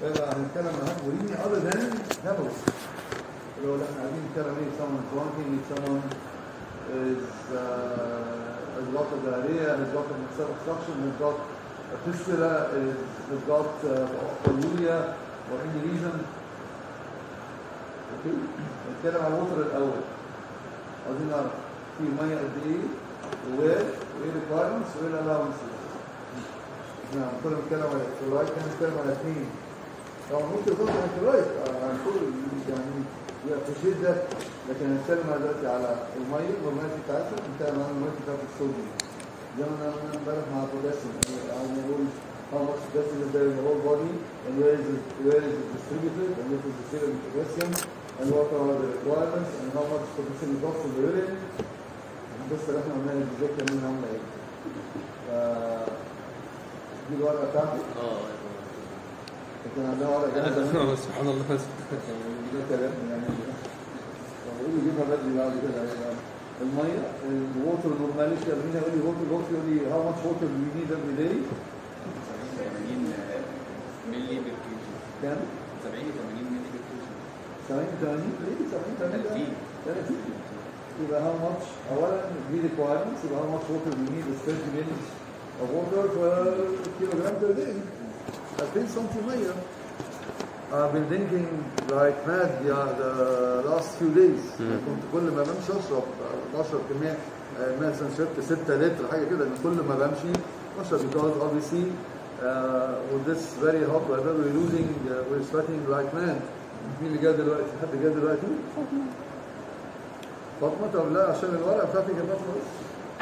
هنتكلم عن بوليميا other than hepatic اللي هو اللي احنا عايزين نتكلم ايه someone is vomiting if someone is uh, has got a diarrhea has got a mixed obstruction has got a fistula is, has got uh, urea or any reason اوكي نتكلم عن الوتر الاول عايزين نعرف في ميه قد ايه ووير وايه الريكوايرمنتس وايه الالاونسز نعم كنا بنتكلم على الكلورايد كان بنتكلم على اثنين طبعا ممكن يكون على الكلورايد عن كل يعني يابريشيت ده لكن هنتكلم دلوقتي على الميه والميه بتاعتها نتكلم عن الميه بتاعت الصوديوم زي ما انا امبارح مع البوتاسيوم يعني نقول how much potassium is there in the whole body and where is it where is it distributed and what is the serum potassium and what are the requirements and how much potassium is lost in the urine بس اللي احنا قلناها الجزيكا مين عامله ايه ف- دي الورقه بتاعتي اه كان عندها ورقه جاهزه منها. سبحان الله ده كلام يعني بقول يجيبها بدري بعد كده يعني الميه الووتر نورماليتي مين يقول لي ووتر ووتر يقول لي هاو ماتش ووتر وي نيد افري داي 80 ملي بير كيجي كام 70 80 ملي بير كيجي 70 80 ليه 70 80 30. 30 يبقى هاو ماتش اولا دي ريكوايرمنتس يبقى هاو ماتش ووتر وي نيد 30 minutes of water per kilogram per day 2000 سم ميه I've been drinking like mad yeah, the last few days كنت كل ما بمشي اشرب بشرب كميه آه، مثلا شربت 6 لتر حاجه كده إن كل ما بمشي بشرب because obviously uh, with this very hot weather we're losing uh, we're sweating like mad مين اللي جاي دلوقتي؟ حد جاي دلوقتي؟ فاطمه طب لا عشان الورقه بتاعتك يا فاطمه بس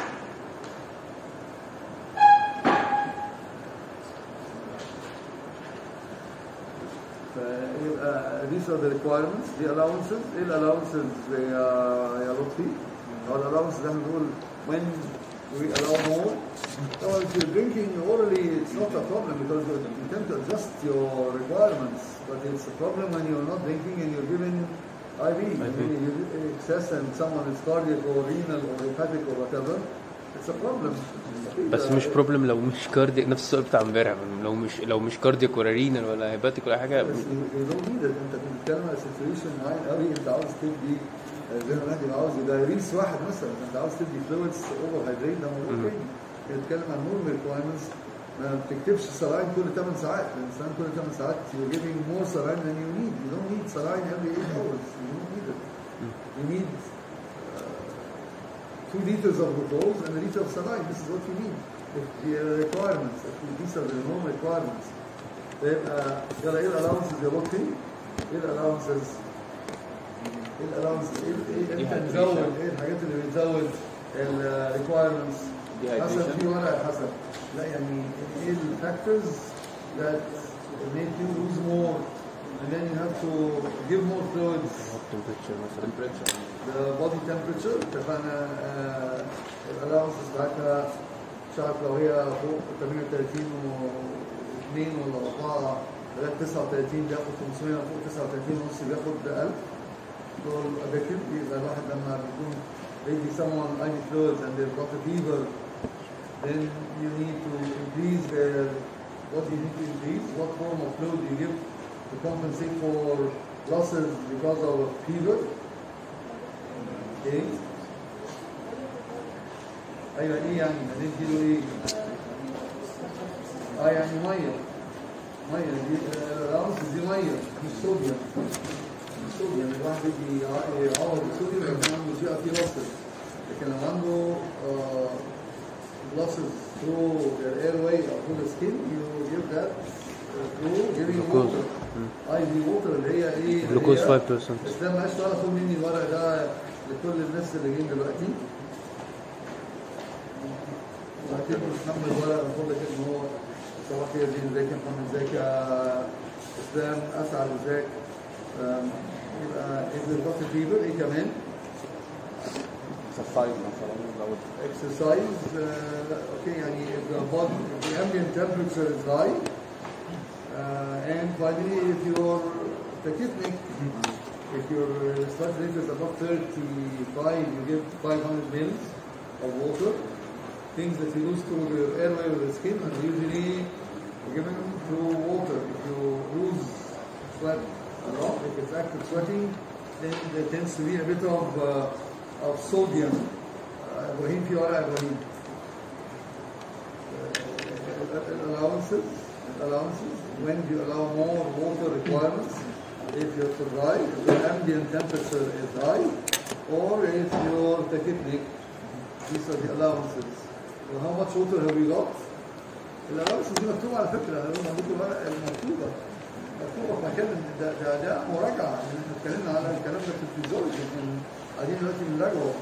فيبقى these are the requirements the allowances ايه allowances يا يا لطفي هو allowances اللي احنا بنقول when we allow more طبعا if you're drinking orally it's not a problem because you you tend to adjust your requirements but it's a problem when you're not drinking and you're given IV I mean you excess and someone is cardiac or renal or hepatic or whatever it's a problem بس مش بروبلم لو مش كاردياك نفس السؤال بتاع امبارح لو مش لو مش كاردياك ولا رينال ولا هيباتيك ولا حاجه بس you don't need it انت بتتكلم على سيتويشن عالي قوي انت عاوز تدي آه، زي ما الواحد عاوز دايريس واحد مثلا انت عاوز تدي فلويدز اوفر هيدريت ده موضوع مم. تاني بتتكلم عن نورمال ريكوايرمنتس ما بتكتبش سلاين كل 8 ساعات لان السلاين كل 8 ساعات you're giving more saline than you need you don't need saline every 8 hours you don't need it you need uh, 2 liters of glucose and a liter of saline this is what you need if the requirements if these are the normal requirements يبقى يلا ايه الالاونسز يا لطفي؟ ايه الالاونسز؟ ايه الالاونسز؟ ايه ايه دي انت hydration. بتزود ايه الحاجات اللي بتزود الريكوايرمنتس؟ Dehydration. حسب في ورقه حسب لا يعني ايه الفاكتورز that make you lose more and then you have to give more fluids temperature مثلا temperature the body temperature اتفقنا آه الالاونسز بتاعتها مش عارف لو هي فوق 38 و2 ولا 4 لغايه 39 بياخد 500 فوق 39 ونص بياخد 1000 دول ادكتيف يبقى الواحد لما بيكون يدي someone IV fluids and they've got a fever then you need to increase their what do you need to increase what form of fluid you give to compensate for losses because of a fever ايه ايوه ايه يعني هندي له ايه اه يعني ميه ميه دي الرمز دي ميه مش صوديوم مش صوديوم الواحد يجي يع- يعوض الصوديوم لو كان عنده جي ار تي لوسز لكن لو عنده losses through their airway or through the skin you give that uh, through giving Glucose. water IV water اللي هي ايه اللي جلوكوز هي- 5% بس ده معلش ولا خد مني الورق ده لكل الناس اللي جايين دلوقتي وهتبقى محمد ورق المفروض لك ان هو صباح الخير دي ازيك يا محمد ازيك يا اسلام اسعد ازيك أم، يبقى اذا ضغط فيبر ايه كمان؟ exercise مثلا لو exercise uh, okay يعني if the body if the ambient temperature is high uh, and finally if your tachypnic if your uh, sweat rate is above 35 you give 500 mils of water things that you lose through the airway or the skin are usually given through water if you lose sweat a lot, if it's active sweating, then there tends to be a bit of, uh, of sodium. Uh, Ibrahim في ورقة Ibrahim. Uh, allowances, allowances, when you allow more water requirements, if you're too dry, if the ambient temperature is high, or if you're tachypnic, these are the allowances. So how much water have we got? الألوانسز دي مكتوبة على فكرة أنا بقول موجودة الورقة المكتوبة مكتوبة في مكان ده ده, ده مراجعة يعني احنا اتكلمنا على الكلام ده في الفيزيولوجي احنا قاعدين دلوقتي بنراجعه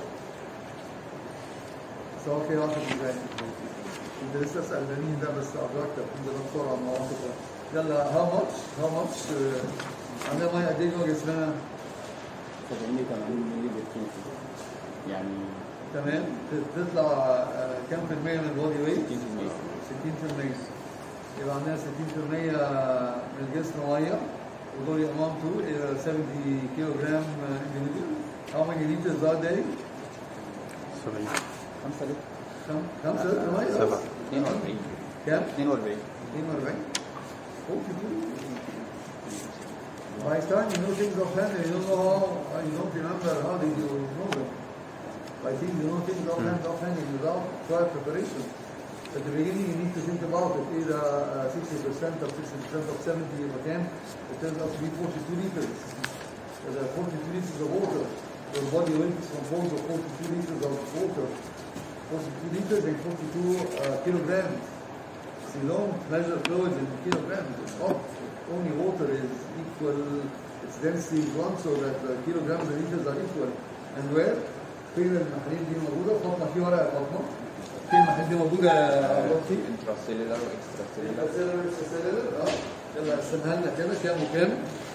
سواء في واحد ازاي انت لسه سألني ده بس أدركت الحمد لله بسرعة مواقف يلا هاو ماتش هاو ماتش عندنا مية قد ايه جوه جسمنا 70 80 مللي بالكيجي يعني تمام تطلع آه، كام في المية من البودي ويت؟ 60% 60% يبقى عندنا 60% من الجسم ميه ودول amount to uh, 70 كيلو جرام individual. How many liters are they? 70 5 لتر كم؟ خمسة لتر ميه؟ سبعة. 42 كام؟ 42 42 42 By the time you know things offhand and you don't know how, uh, you don't remember how did you know them. By think you know things offhand, offhand without prior preparation. At the beginning you need to think about it, either uh, 60% or 60% of 70 or 10, it turns out to be 42 liters. So there are 42 liters of water. Your body weight is composed of 42 liters of water. 42 liters and 42 uh, kilograms. So you don't measure fluids in kilograms. It's odd. Only water is equal, its density is one, so that the kilograms and liters are equal. And where? فين المحاليل دي موجودة؟ فاطمة في ورقة يا فاطمة. فين المحاليل دي موجودة يا لطفي؟ انتراسيلولار واكسترا سيلولار سيلولر سيلولر اه يلا قسمها لنا كده كام وكام؟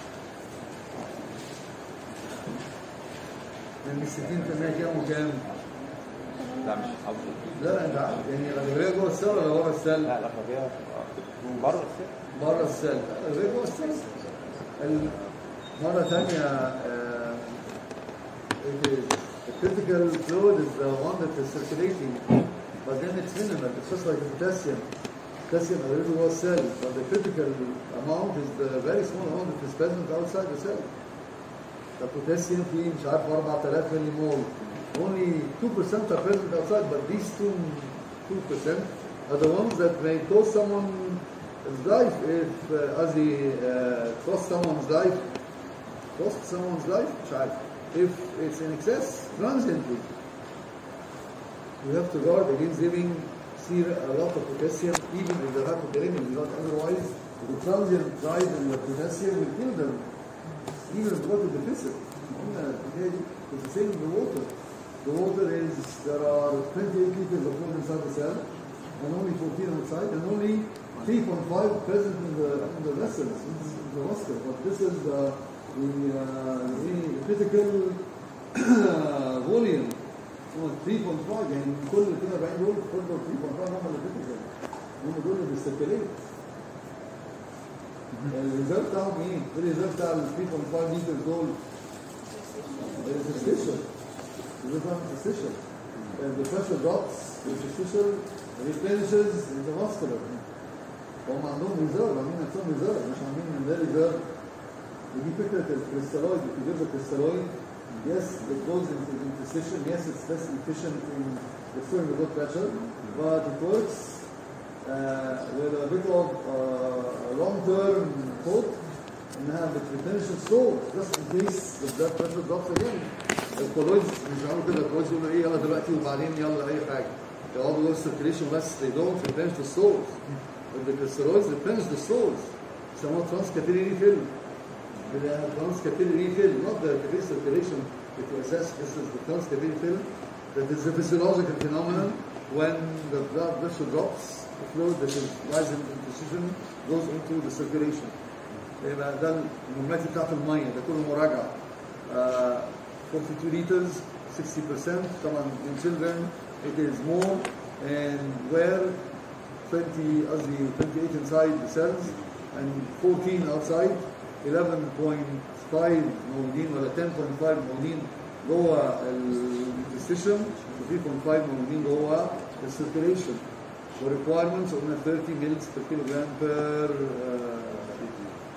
من ال 60% كام وكام؟ لا مش حافظه لا انت عارف يعني الأغلبية جوه السيل ولا بره السيل؟ لا الاغلبيه بره السير بره السيل الأغلبية جوه السيل ال- مرة ثانية آه، it is the critical fluid is the one that is circulating but then it's minimal it's just like the potassium potassium available جوه السيل but the critical amount is the very small amount that is present outside the cell the potassium فيه مش عارف 4000 ملي مول only 2% are present outside but these 2 2% are the ones that may cost someone's life if uh, as the uh, cost someone's life cost someone's life مش عارف if it's in excess transiently you have to guard against giving ser- a lot of potassium even if they're hypokalemic not otherwise the transient rise in the potassium will kill them even if water deficit قلنا الحكايه دي it's the same with the water the water is there are 28 liters of fluid inside the cell and only 14 outside and only 3.5 present in the in the vessels in the, in the muscle but this is the the, uh, the critical volume هو 3.5 يعني من كل 42 دول فضلوا 3.5 هم اللي critical هم دول اللي بيستكلين الريزلت بتاعهم ايه؟ الريزلت بتاع ال 3.5 لتر دول interstitial. This is not interstitial. And the pressure drops, the interstitial replenishes the muscular. هم عندهم ريزيرف عاملين نفسهم ريزيرف مش عاملين من ده ريزيرف ودي فكره الكريستالويد if you give the crystalloid yes it goes into the interstitial yes it's less efficient in restoring the blood pressure but it works uh, with a bit of uh, long-term thought انها بتريبلenish الصوت just in case the blood pressure drops again الكولويدز مش بيعملوا كده الكولويدز يقولوا ايه يلا دلوقتي وبعدين يلا اي حاجه يقعدوا يقولوا circulation بس they don't replenish the souls but the crystalloids replenish the souls يسموها transcapillary fill the transcapillary fill not the capillary circulation that you assess this is the transcapillary fill that is a physiological phenomenon when the blood pressure drops the fluid that is rising in precision goes into the circulation يبقى ده المهمات بتاعت الميه ده كله مراجعه آه 42 liters 60% طبعا in children it is more and where 20 قصدي 28 inside the cells and 14 outside 11.5 موجودين ولا 10.5 موجودين جوه الانتستيشن و 3.5 موجودين جوه السيركيليشن والريكوايرمنتس قلنا 30 ملز per kilogram per uh,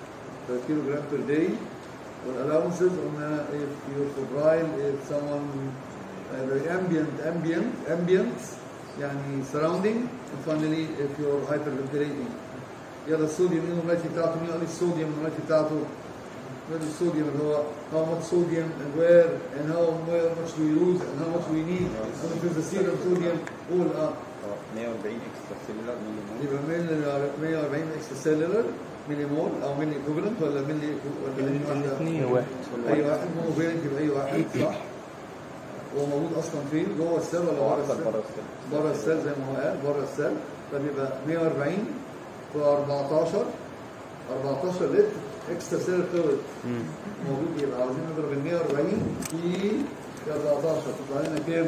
per kilogram per day والallowances قلنا if you're febrile if someone uh, the ambient ambient ambient يعني surrounding and finally if you're hyperventilating يلا الصوديوم مين المالتي بتاعته مين قال لي الصوديوم المالتي بتاعته مين الصوديوم اللي هو how much sodium and where and how much we use and how much we need what is the serum sodium قول اه اه 140 اكسترا سيلولار ملي مول يبقى ميل 140 اكسترا سيلولر ملي مول او ملي ايكوفالنت ولا ملي ولا ملي واحده اثنين واحد اي واحد مونوفيلنت يبقى اي واحد صح هو موجود اصلا فين جوه السيل ولا هو بره اكتر السيل بره السيل بره السيل زي ما هو قال بره السيل فبيبقى 140 في 14 14 لتر اكسترا سيلر فلويد موجود يبقى عاوزين نضرب ال 140 في 14 تطلع لنا كام؟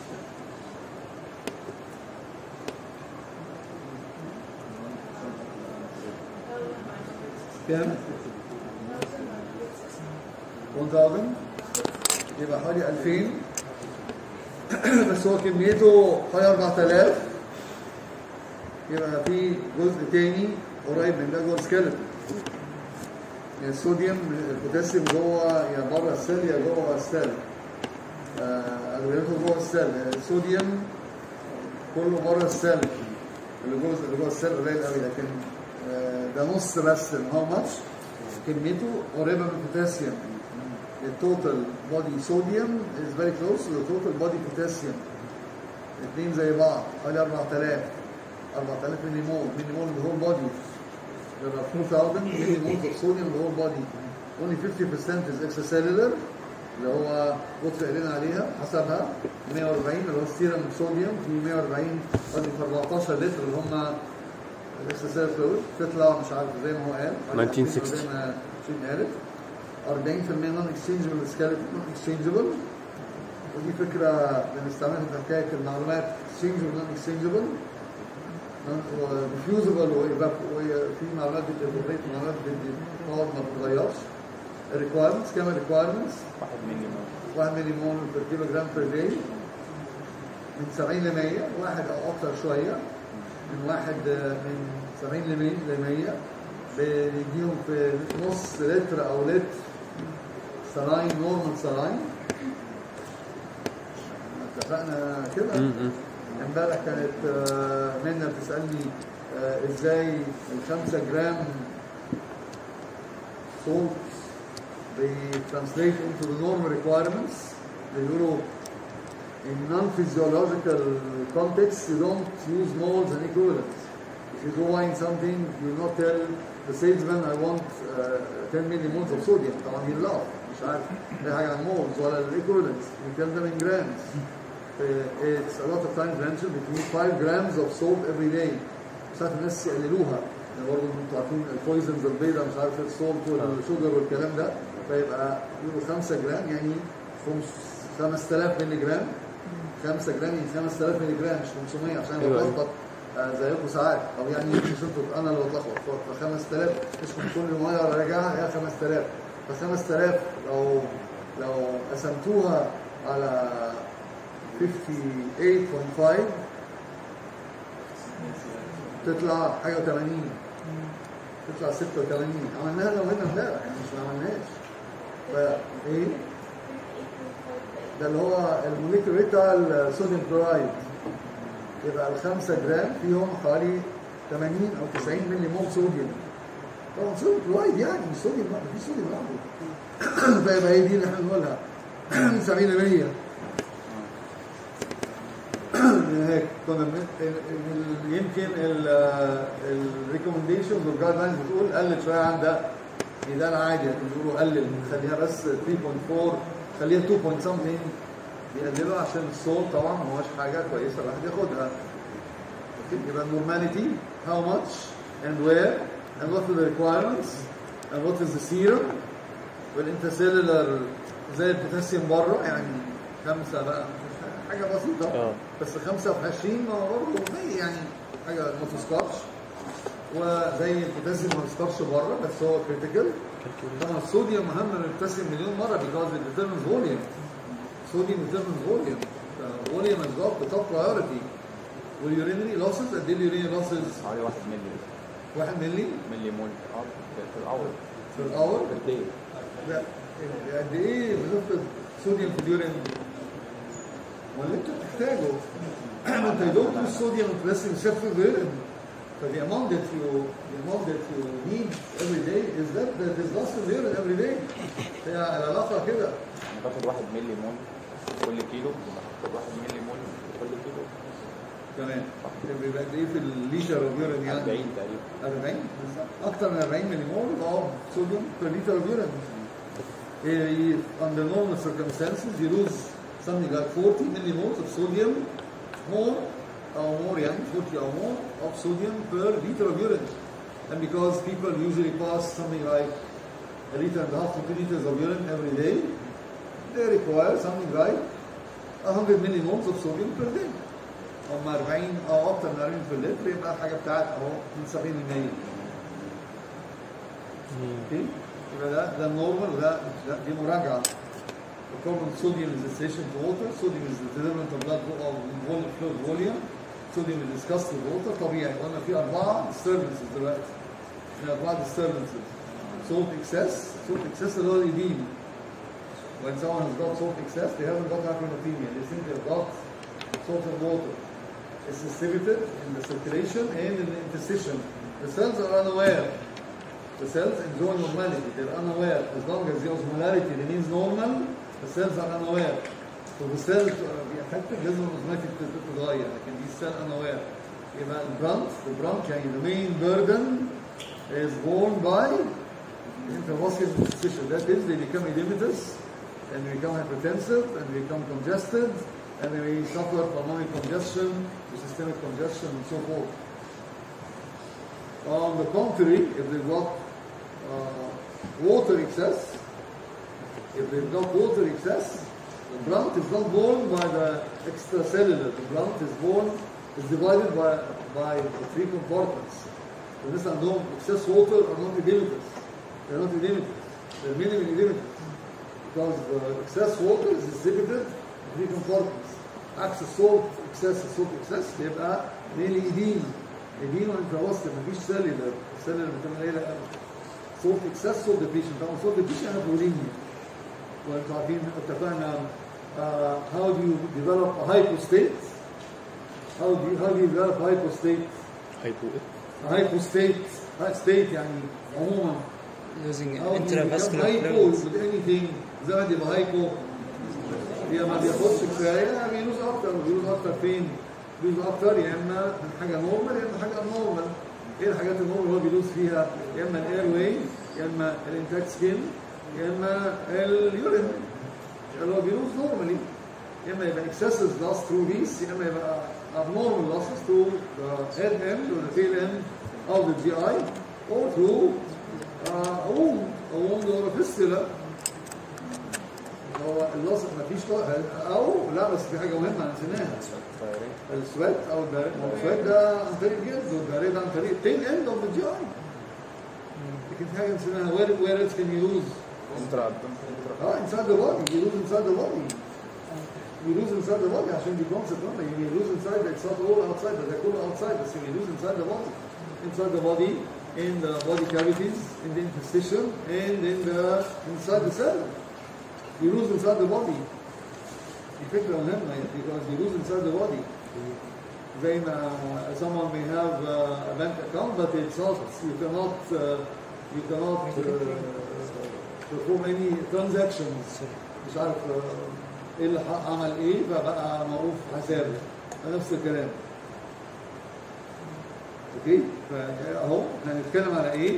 كام؟ 1000 يبقى حوالي 2000 بس هو كميته حوالي 4000 يبقى في جزء تاني قريب من ده جوه السكيلتون يعني الصوديوم البوتاسيوم جوه يا بره السيل يا جوه السيل آه، اغلبيته جوه السيل الصوديوم كله بره السيل اللي جوه اللي جوه السيل قليل قوي لكن آه، ده نص بس هاو ماتش كميته قريبه من البوتاسيوم التوتال بودي صوديوم از فيري كلوز للتوتال بودي بوتاسيوم الاثنين زي بعض حوالي 4000 4000 ملي مول ملي مول الهول بودي There are 2000 millimoles of sodium in the whole body. Only 50% is extracellular اللي هو قطر قلنا عليها حسبها 140 اللي هو السيرم صوديوم في 140 قصدي في 14 لتر اللي هم الاكستراسيلر فلويد تطلع مش عارف زي ما هو قال 1960. زي ما شين قالت 40% نون اكسشينجبل سكيلتون نون اكسشينجبل ودي فكره بنستعملها في حكايه المعلومات اكسشينجبل نون اكسشينجبل ريفيوزبل وفي معلومات بتتغير معلومات بتقعد ما بتتغيرش الريكوايرمنتس كام الريكوايرمنتس 1 ملي مول 1 ملي مول بير كيلو جرام بير داي من 70 ل 100 واحد او اكثر شويه من واحد آه، من 70 ل 100 ل 100 بنديهم في نص لتر او لتر سلاين نورمال سلاين اتفقنا كده م-م. امبارح كانت آه، منى بتسالني آه، ازاي الخمسة جرام salt they translate into the normal requirements بيقولوا in non-physiological context you don't use moles and equivalents if you go wine something you not tell the salesman I want uh, 10 millimoles of sodium طبعا he laugh مش عارف اي حاجه عن moles ولا equivalents you tell them in grams Uh, it's a lot of times mentioned between 5 grams of salt every day ساعات الناس يقللوها يعني برضه انتوا عارفين البويزنز البيضاء مش عارف السولت والشوجر والكلام ده فيبقى يقولوا 5 جرام يعني خمس- 5000 مللي جرام 5 جرام يعني 5000 مللي جرام مش 500 عشان أيوة. بتلخبط آه، زيكم ساعات او يعني مش انتوا انا اللي بتلخبط ف 5000 مش من كل ميه راجعها يا 5000 ف 5000 لو لو قسمتوها على 58.5 تطلع حاجه 80 تطلع 86 عملناها لو هنا امبارح يعني مش ما عملناش فا ايه ده اللي هو الموليكيول بتاع الصوديوم كلورايد يبقى ال 5 جرام فيهم حوالي 80 او 90 مللي مول صوديوم طبعا صوديوم كلورايد يعني مش صوديوم لوحده في صوديوم لوحده فيبقى هي دي اللي احنا بنقولها من 70 ل 100 هيك كنا بن- ال- ال- يمكن الريكومنديشنز والجايد لاينز بتقول قلل شويه عن ده يعني ده العادي لكن بيقولوا قلل خليها بس 3.4 خليها 2 point something بيقللوا عشان الصوت طبعا ما هوش حاجه كويسه الواحد ياخدها أوكي؟ يبقى النورماليتي how much and where and what are the requirements and what is the serum والانترسيلولر زي البوتاسيوم بره يعني خمسه بقى حاجه بسيطه اه بس 25 ما هو برضه زي يعني حاجه ما تذكرش وزي البوتاسيوم ما تذكرش بره بس هو كريتيكال طبعا الصوديوم اهم من البوتاسيوم مليون مره because it determines volume صوديوم determines volume volume has got the top priority واليورينري losses قد ايه اليورينري losses حوالي 1 ملي 1 مللي ملي مول اه في الاول per hour قد ايه؟ لا قد ايه بتفقد صوديوم في اليورين واللي انت بتحتاجه ما انت يدوب الصوديوم بس يشفط في اليورين فالthe amount that you the amount that you need every day is that that is lost in the urine every day هي العلاقه كده انا باخد 1 مللي مول كل كيلو باخد 1 مللي مول كل كيلو تمام بيبقى قد ايه في الليتر اوف يورين يعني 40 تقريبا 40 بالظبط اكتر من 40 ملي مول of sodium per liter of urine Eh, under normal circumstances you lose something like 40 millimoles of sodium more or more يعني 40 or more of sodium per liter of urine and because people usually pass something like a liter and a half to 2 liters of urine every day they require something like 100 millimoles of sodium per day هم 40 او اكتر من 40 في اللتر يبقى حاجه بتاعت اهو من 70 ل 100 اوكي يبقى ده ده النورمال وده ده دي مراجعه The common sodium is association to water, sodium is the determinant of blood vo- of volume, fluid volume, sodium is discussed with water طبيعي قلنا في أربعة disturbances دلوقتي في أربعة disturbances salt excess salt excess اللي هو الإديم when someone has got salt excess they haven't got hypernatremia they think they've got salt and water it's distributed in the circulation and in the interstitium the cells are unaware the cells enjoy normality. They're unaware. As long as the osmolarity remains normal, the cells are unaware. So the cells uh, be affected لازم الأوزماتيك تتغير لكن دي cell unaware. يبقى البرانت البرانت يعني the main burden is borne by intravascular interstitial. That is, they become edematous and they become hypertensive and they become congested and they may suffer pulmonary congestion, systemic congestion and so forth. On the contrary, if they've got uh, water excess, if they've got water excess, the brunt is not borne by the extracellular. The brunt is borne, is divided by, by the three compartments. So this عندهم excess water are not edematous. They're not edematous. They're minimally edematous. Because the excess water is distributed in three compartments. عكس salt excess salt excess بيبقى mainly edema. edema intravascular مفيش cellular. cellular بتبقى قليلة قوي. salt excess salt depletion. طبعا salt depletion احنا بوليميا. وانتوا عارفين اتفقنا uh, how do you develop a hypostate? How do you, how do you develop hypostate? هيبقوا ايه؟ hypostate state يعني عموما losing How do you become intravascular hypo fluids. with anything زائد يبقى هايبو يا ما بياخدش كفايه يا بيلوز اكتر بيلوز اكتر فين؟ بيلوز اكتر يا اما من حاجه نورمال يا اما حاجه نورمال ايه الحاجات النورمال اللي هو بيلوز فيها؟ يا اما الاير واي يا اما الانتاكت سكين يا اما اليورين اللي هو بيلوز نورمالي يا اما يبقى excesses loss through these يا اما يبقى abnormal losses through the head end or the tail end of the GI or through uh, a wound a wound or a fistula هو اللصق مفيش طا- او لا بس في حاجه مهمه نسيناها السويت او الداري ما هو السويت ده عن طريق الجلد والداري ده عن طريق التيل اند اوف ذا جي اي لكن في حاجه نسيناها وير وير اتس كان يوز انترا اه انسايد ذا بودي يوز انسايد ذا بودي يلوز انسايد ذا بودي عشان دي كونسبت يعني يلوز انسايد اتس نوت اول اوتسايد ده كله اوتسايد بس يلوز انسايد ذا بودي inside the body in the body cavities in the interstitium and in the inside the cell you lose inside the body دي فكرة مهمة يعني because you lose inside the body زي ما someone may have uh, a bank account but it's not you cannot uh, you cannot uh, perform any transactions مش عارف uh, ايه اللي ح- عمل ايه فبقى موقوف حسابه نفس الكلام اوكي فاهو هنتكلم على ايه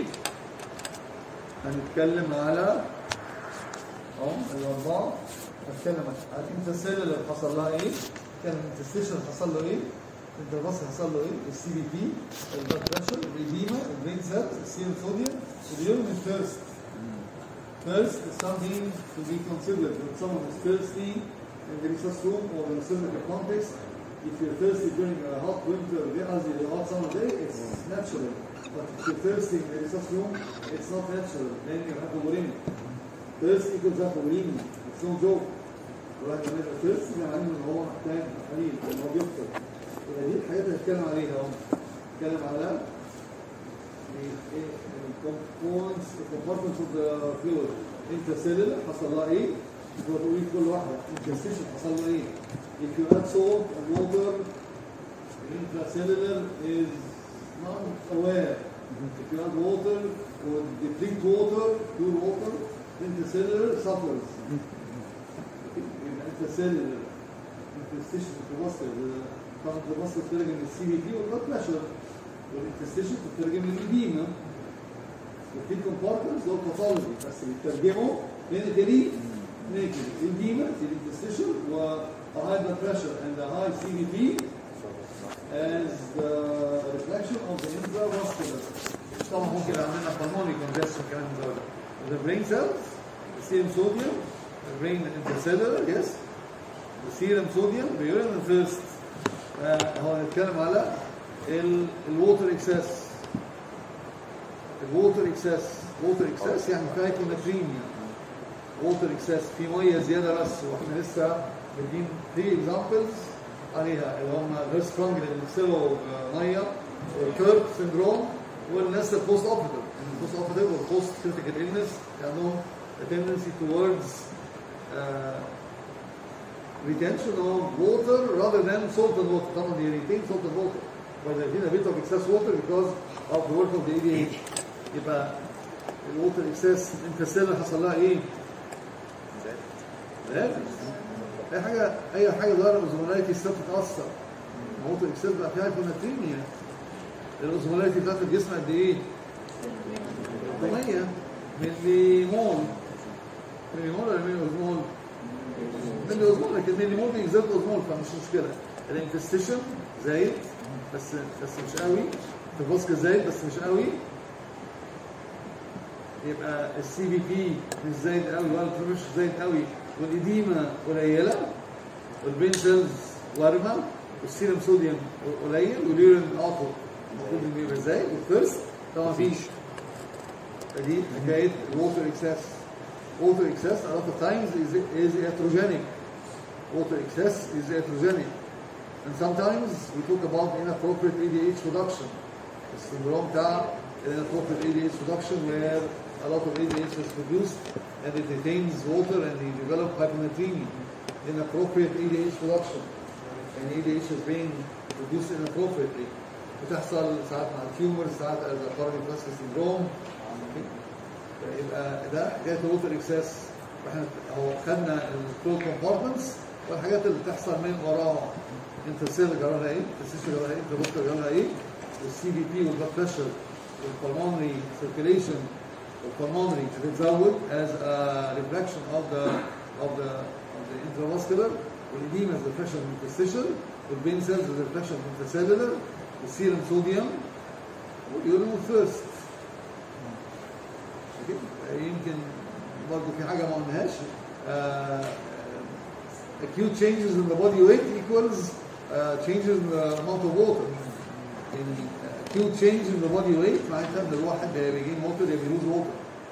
هنتكلم على اهو الاربعه هنتكلم على الانترسيلر اللي حصل لها ايه كان الانترستيشن حصل له ايه الانترفاس حصل له ايه السي بي بي البلاد بريشر الاديما البرين سيلز السيرم صوديوم اليوم الثيرست Thirst is something to be considered when someone is thirsty in the research room or in a certain context. If you're thirsty during a hot winter, as a hot summer day, it's natural. But if you're thirsty in the research room, it's not natural. Then you have hypovolemic. Thirst equals hypovolemia. It's no joke. الواحد لما يبقى thirsty يعني معناه ان هو محتاج حليب ان هو بيفطر. يبقى دي الحاجات اللي هنتكلم عليها اهو. نتكلم على الكومبوننتس الكومبارتمنتس اوف ذا فلويد انترسيلولر حصل لها ايه؟ بتقول كل واحده انترستيشن حصل لها ايه؟ if you add salt and water intracellular is not aware if you add water or deplete water pure water intracellular suffers يبقى intracellular interstitial تتوصل طبعا تتوصل تترجم السي بي بي والبلاد بريشر والانتستيشن تترجم للإديمة وفي كومبارتمنتس دول باثولوجي بس بيترجموا كلينيكالي كلينيكالي الإديمة في الانتستيشن و a high blood pressure and a high CVP as the reflection of the intravascular طبعا ممكن عندنا pulmonary congestion كمان من دول the brain cells the serum sodium the brain intercellular yes the serum sodium the urine and first آه، هو هنتكلم على ال الووتر اكسس الووتر اكسس ووتر اكسس يعني في هايبوناتريميا ووتر اكسس في ميه زياده بس واحنا لسه مدين 3 اكزامبلز عليها اللي هم غير سترونج اللي بيغسلوا آه، ميه والكيرب سندروم والناس البوست اوبريتيف البوست اوبريتيف والبوست كريتيكال illness عندهم a tendency towards uh, retention of water rather than salt and water. طبعا they retain salt and water. But there's been a bit of excess water because of the work of the ADH. يبقى الووتر اكسس انترسيلر حصل لها ايه؟ زاد اي حاجه اي حاجه ظاهره اوزمولايتي ستات تتاثر الووتر اكسس بقى فيها هايبوناتريميا الاوزمولايتي بتاعت الجسم قد ايه؟ 800 ملي مول ملي مول ولا ملي اوزمول؟ ملي اوزمول لكن ملي مول بيزيد اوزمول فمش مشكله الانفستيشن زايد بس بس مش قوي الفاسكا زايد بس مش قوي يبقى السي بي بي مش زايد قوي ولا مش زايد قوي والإديمة قليلة والبين سيلز وارمة والسيرم صوديوم قليل واليورين اوتبوت المفروض انه يبقى زايد والثيرست طبعا مفيش فدي حكاية الووتر اكسس water excess a lot of times is, is iatrogenic water excess is iatrogenic and sometimes we talk about inappropriate ADH production السندروم بتاع inappropriate ADH production where a lot of ADH is produced and it retains water and you develop hyponatremia inappropriate ADH production and ADH is being produced inappropriately بتحصل ساعات مع التيومر ساعات as a coronary vascular syndrome يبقى ده حكايه الووتر اكسس واحنا هو خدنا التول كومبارتمنتس والحاجات اللي بتحصل من وراها انترسيل جرالها ايه؟ انترسيل جرالها ايه؟ انتربوستر جرالها ايه؟ والسي بي بي والبلاد بريشر والبلمونري سيركيليشن والبلمونري بتتزود as a reflection of the of the of the intravascular والإديمة as a reflection of interstitial والبين cells as a reflection of intercellular والسيرم صوديوم واليورين والثيرست يمكن برضه في حاجه ما قلناهاش uh, acute changes in the body weight equals uh, changes in the amount of water in acute change in the body weight معناتها ان الواحد يا بيجين ووتر يا بيلوز ووتر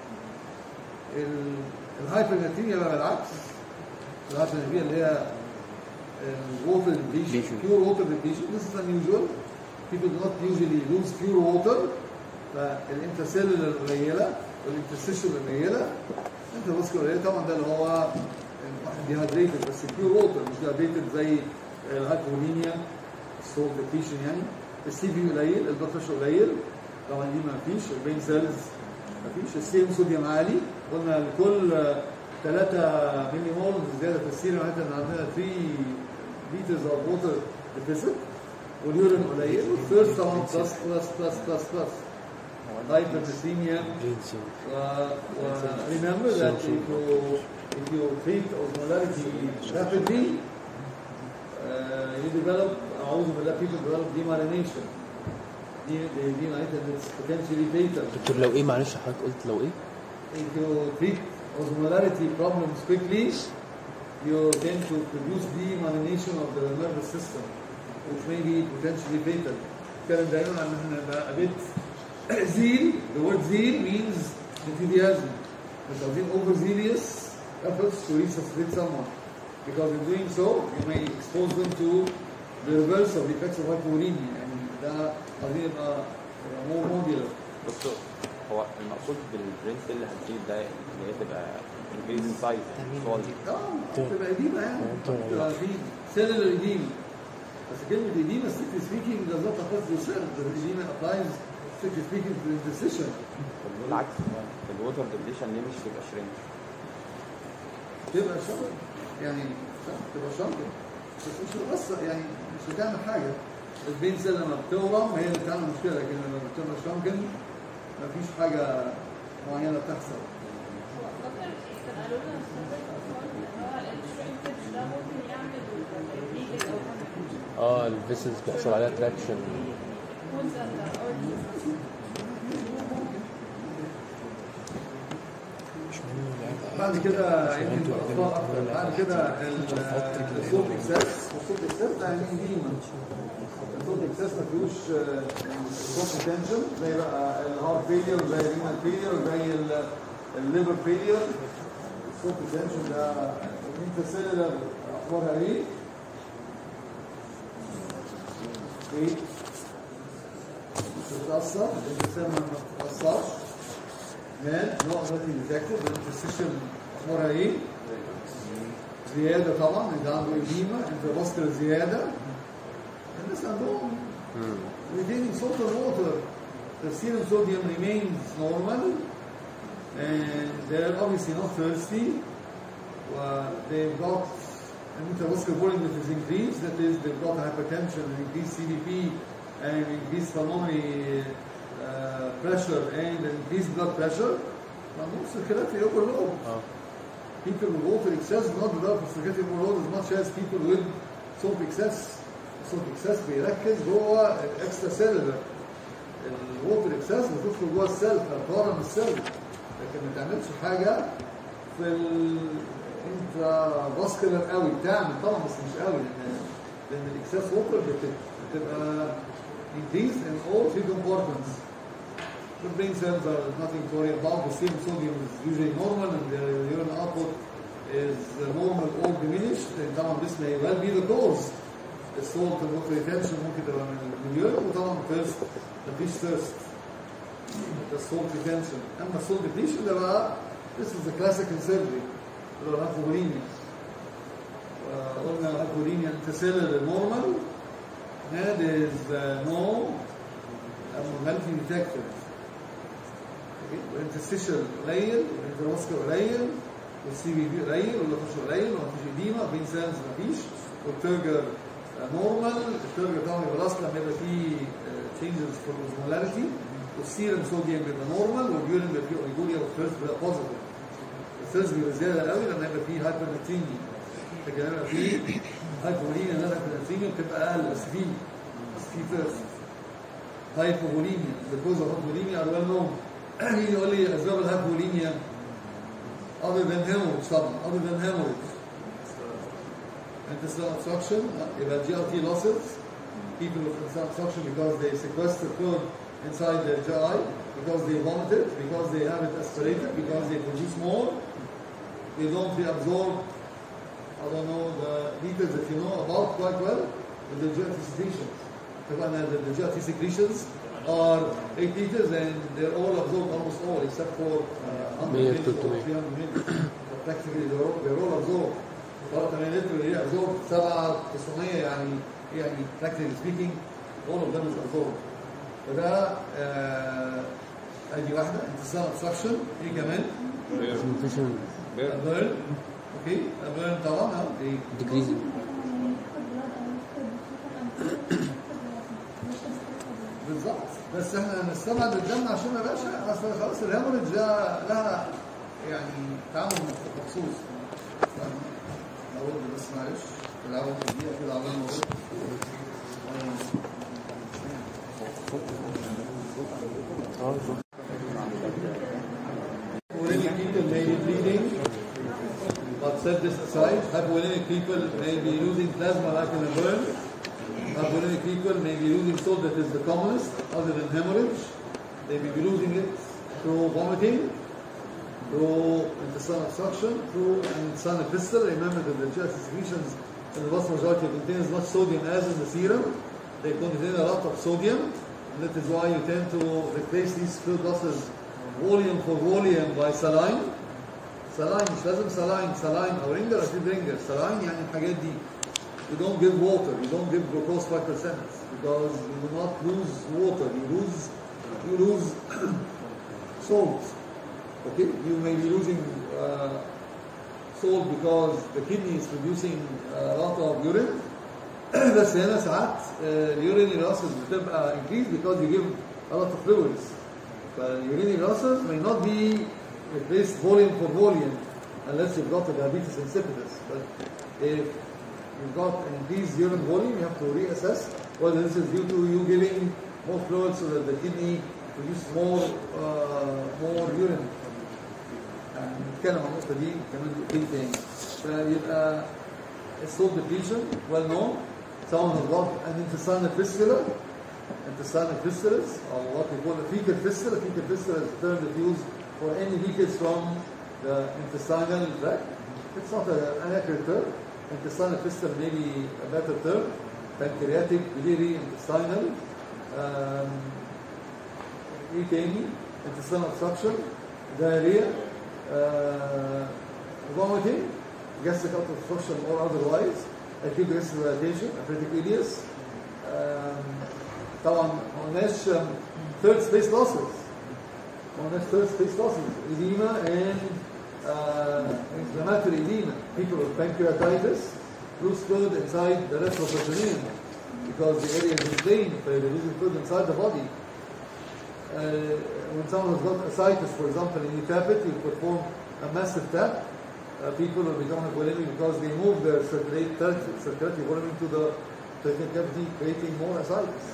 الهايبرناتيميا بقى بالعكس الهايبرناتيميا اللي هي الووتر depletion Depletion. pure water depletion this is unusual people do not usually lose pure water فالانترسيلولر قليله والانترستيشن قليله انت بس قليله طبعا ده اللي هو واحد ديهايدريتد بس بيور ووتر مش ديهايدريتد زي الهايبوليميا السولت ديبليشن يعني السي بي قليل البلاد بريشر قليل طبعا دي ما فيش البين سيلز ما فيش السيرم صوديوم عالي قلنا لكل 3 ملي مول زياده في السيرم معناتها ان عندنا 3 لترز اوف ووتر ديفيسيت واليورين قليل والثيرست طبعا بلس بلس بلس بلس بلس hyperglycemia Uh, uh, remember that if you, if you treat osmolarity rapidly, uh, you develop, أعوذ بالله, people develop demyelination. De- de- Demyelination is potentially fatal. دكتور لو ايه معلش حضرتك قلت لو ايه؟ If you treat osmolarity problems quickly, you tend to produce demyelination of the nervous system, which may be potentially fatal. كان دايما عن احنا نبقى a bit zeal, the word zeal means enthusiasm. مش عاوزين overzealous efforts to resuscitate someone. Because in doing so, you may expose them to the reverse of the effects of hypovolemia. يعني ده عاوزين يبقى يبقى more modular. دكتور هو المقصود بالبرين سيل اللي هتزيد ده اللي هي تبقى انكريز سايز سؤال اه تبقى قديمه يعني تبقى في سيلولر قديم بس كلمه قديمه strictly speaking does not apply to cell the قديمه applies strictly speaking to the decision بالعكس الووتر ديبليشن ليه مش تبقى شرينك تبقى شنطه يعني شنطة، تبقى شنطه بس مش بتأثر يعني مش بتعمل حاجه البين سيل لما بتورم هي اللي بتعمل مشكله لكن لما بتبقى شنكن مفيش حاجه معينه بتحصل اه الفيسلز بيحصل عليها تراكشن بعد كده يمكن في الاطفال اكتر بعد كده ال- الصوت اكسس والصوت اكسس ده يعني ديما الصوت اكسس ما فيهوش صوت تنشن زي بقى الهارت فيلير زي الرينال فيلير زي ال- الليفر فيلير الصوت تنشن ده الانترسيلر اخبارها ايه؟ ايه؟ مش بتأثر الانترسيلر ما بتتأثرش مان نوع ذاتي ديتكتيف الانترسيشن اخبارها ايه؟ زياده طبعا انت عنده اديمه انت باسكر زياده الناس عندهم retaining salt and water the serum sodium remains normal and they're obviously not thirsty uh, they've got an intravascular volume that is increased that is they've got hypertension and increased CVP and increased pulmonary uh, pressure and increased blood pressure ما عندهمش خلاف في overload اه people with water excess do not develop oxidative overload as much as people with salt excess salt excess بيركز جوه الاكسترا سيلولر الووتر اكسس بتدخل جوه السيل فتورم السيل لكن ما تعملش حاجه في الانترا فاسكولار قوي بتعمل طبعا بس مش قوي لان لان الاكسس ووتر بتبقى increased in all three compartments The brain cells are nothing to worry about. The serum sodium is usually normal and the urine output is normal or diminished. And طبعا this may well be the cause. السولت water retention ممكن تبقى من من اليورين وطبعا thirst مفيش thirst. ده السولت retention. أما السولت depletion ده بقى this is the classical surgery اللي هو الهايبوغليميا. قلنا الهايبوغليميا intercellular normal and is uh, no abnormality detected. والانتستيشن قليل والانتروسكر قليل والسي بي بي قليل واللطش قليل ومفيش اديمه بين سيلز مفيش والترجر نورمال الترجر طبعا يبقى الاصل لما يبقى فيه تشينجز في الاوزمولاريتي والسيرم صوديوم بيبقى نورمال واليورين بيبقى فيه اوليجوريا والثيرز بيبقى بوزيتيف الثيرز بيبقى زياده قوي لما يبقى فيه هايبرنتينيا لكن لما يبقى فيه هايبولينيا ده هايبرنتينيا بتبقى اقل بس فيه بس فيه ثيرز هايبوفوليميا the cause of hypovolemia are well known مين يقول لي اسباب الهايبوليميا other than hemorrhage طبعا other than hemorrhage intestinal obstruction لا، يبقى GLT losses people with intestinal obstruction because they sequester food inside their GI because they vomit it because they have it aspirated because they produce more they don't reabsorb I don't know the details that you know about quite well with the GLT secretions طبعا the, the GLT secretions are 8 liters and they're all absorbed almost all except for uh, 100 100 mils or 300. 300 mils. But practically they're all, they're all absorbed. طبعا 8 لتر هي absorbed 7 900 يعني يعني practically speaking all of them is absorbed. فده آه ادي واحده انتصار obstruction ايه كمان؟ presentation burn اوكي burn طبعا اه ايه decreasing بالظبط بس احنا نستبعد الدم عشان ما يبقاش اصل خلاص الهيموريدج ده لها يعني تعامل مخصوص اقول بس معلش العون دقيقه كده عمال نقول Hypovolemic people may be bleeding, but set this aside. Hypovolemic people may be losing plasma like in a burn. Hypovolemic people may be losing salt that is the commonest, other than hemorrhage. They may be losing it through vomiting, through intestinal obstruction, through intestinal epistle. Remember that the GI secretions in the vast majority contain as much sodium as in the serum. They contain a lot of sodium. That is why you tend to replace these fluid losses volume for volume by saline. saline مش لازم saline saline او ringer or ringer saline يعني الحاجات دي you don't give water you don't give glucose 5% because you do not lose water you lose you lose salt okay you may be losing uh, salt because the kidney is producing a lot of urine بس هنا ساعات اليورينري losses بتبقى increased because you give a lot of fluids فاليورينري losses may not be replaced volume for volume unless you've got a diabetes insipidus but if you've got an increased urine volume you have to reassess whether this is due to you giving more fluid so that the kidney produces more uh, more urine يعني نتكلم عن النقطة دي كمان دقيقتين تاني فيبقى الصوت depletion well known someone has got an intestinal fistula intestinal fistulas or what we call a fecal fistula fecal fistula is a term that used for any leakage from the intestinal tract it's not a, an accurate term intestinal fistula may be a better term pancreatic biliary intestinal um, ايه تاني intestinal obstruction diarrhea uh, vomiting, gastric obstruction or otherwise, acute gastric dilatation, nephritic ileus. Um, طبعا ما قلناش um, third space losses. ما قلناش third space losses. Edema and uh, inflammatory edema. People with pancreatitis lose fluid inside the retroperitoneum because the area is inflamed, so they lose fluid inside the body. Uh, when someone has got ascites, for example, in the tapet, you perform a massive tap. Uh, people will become hypolimic because they move their circulate, circulatory volume into the circulatory cavity, creating more ascites.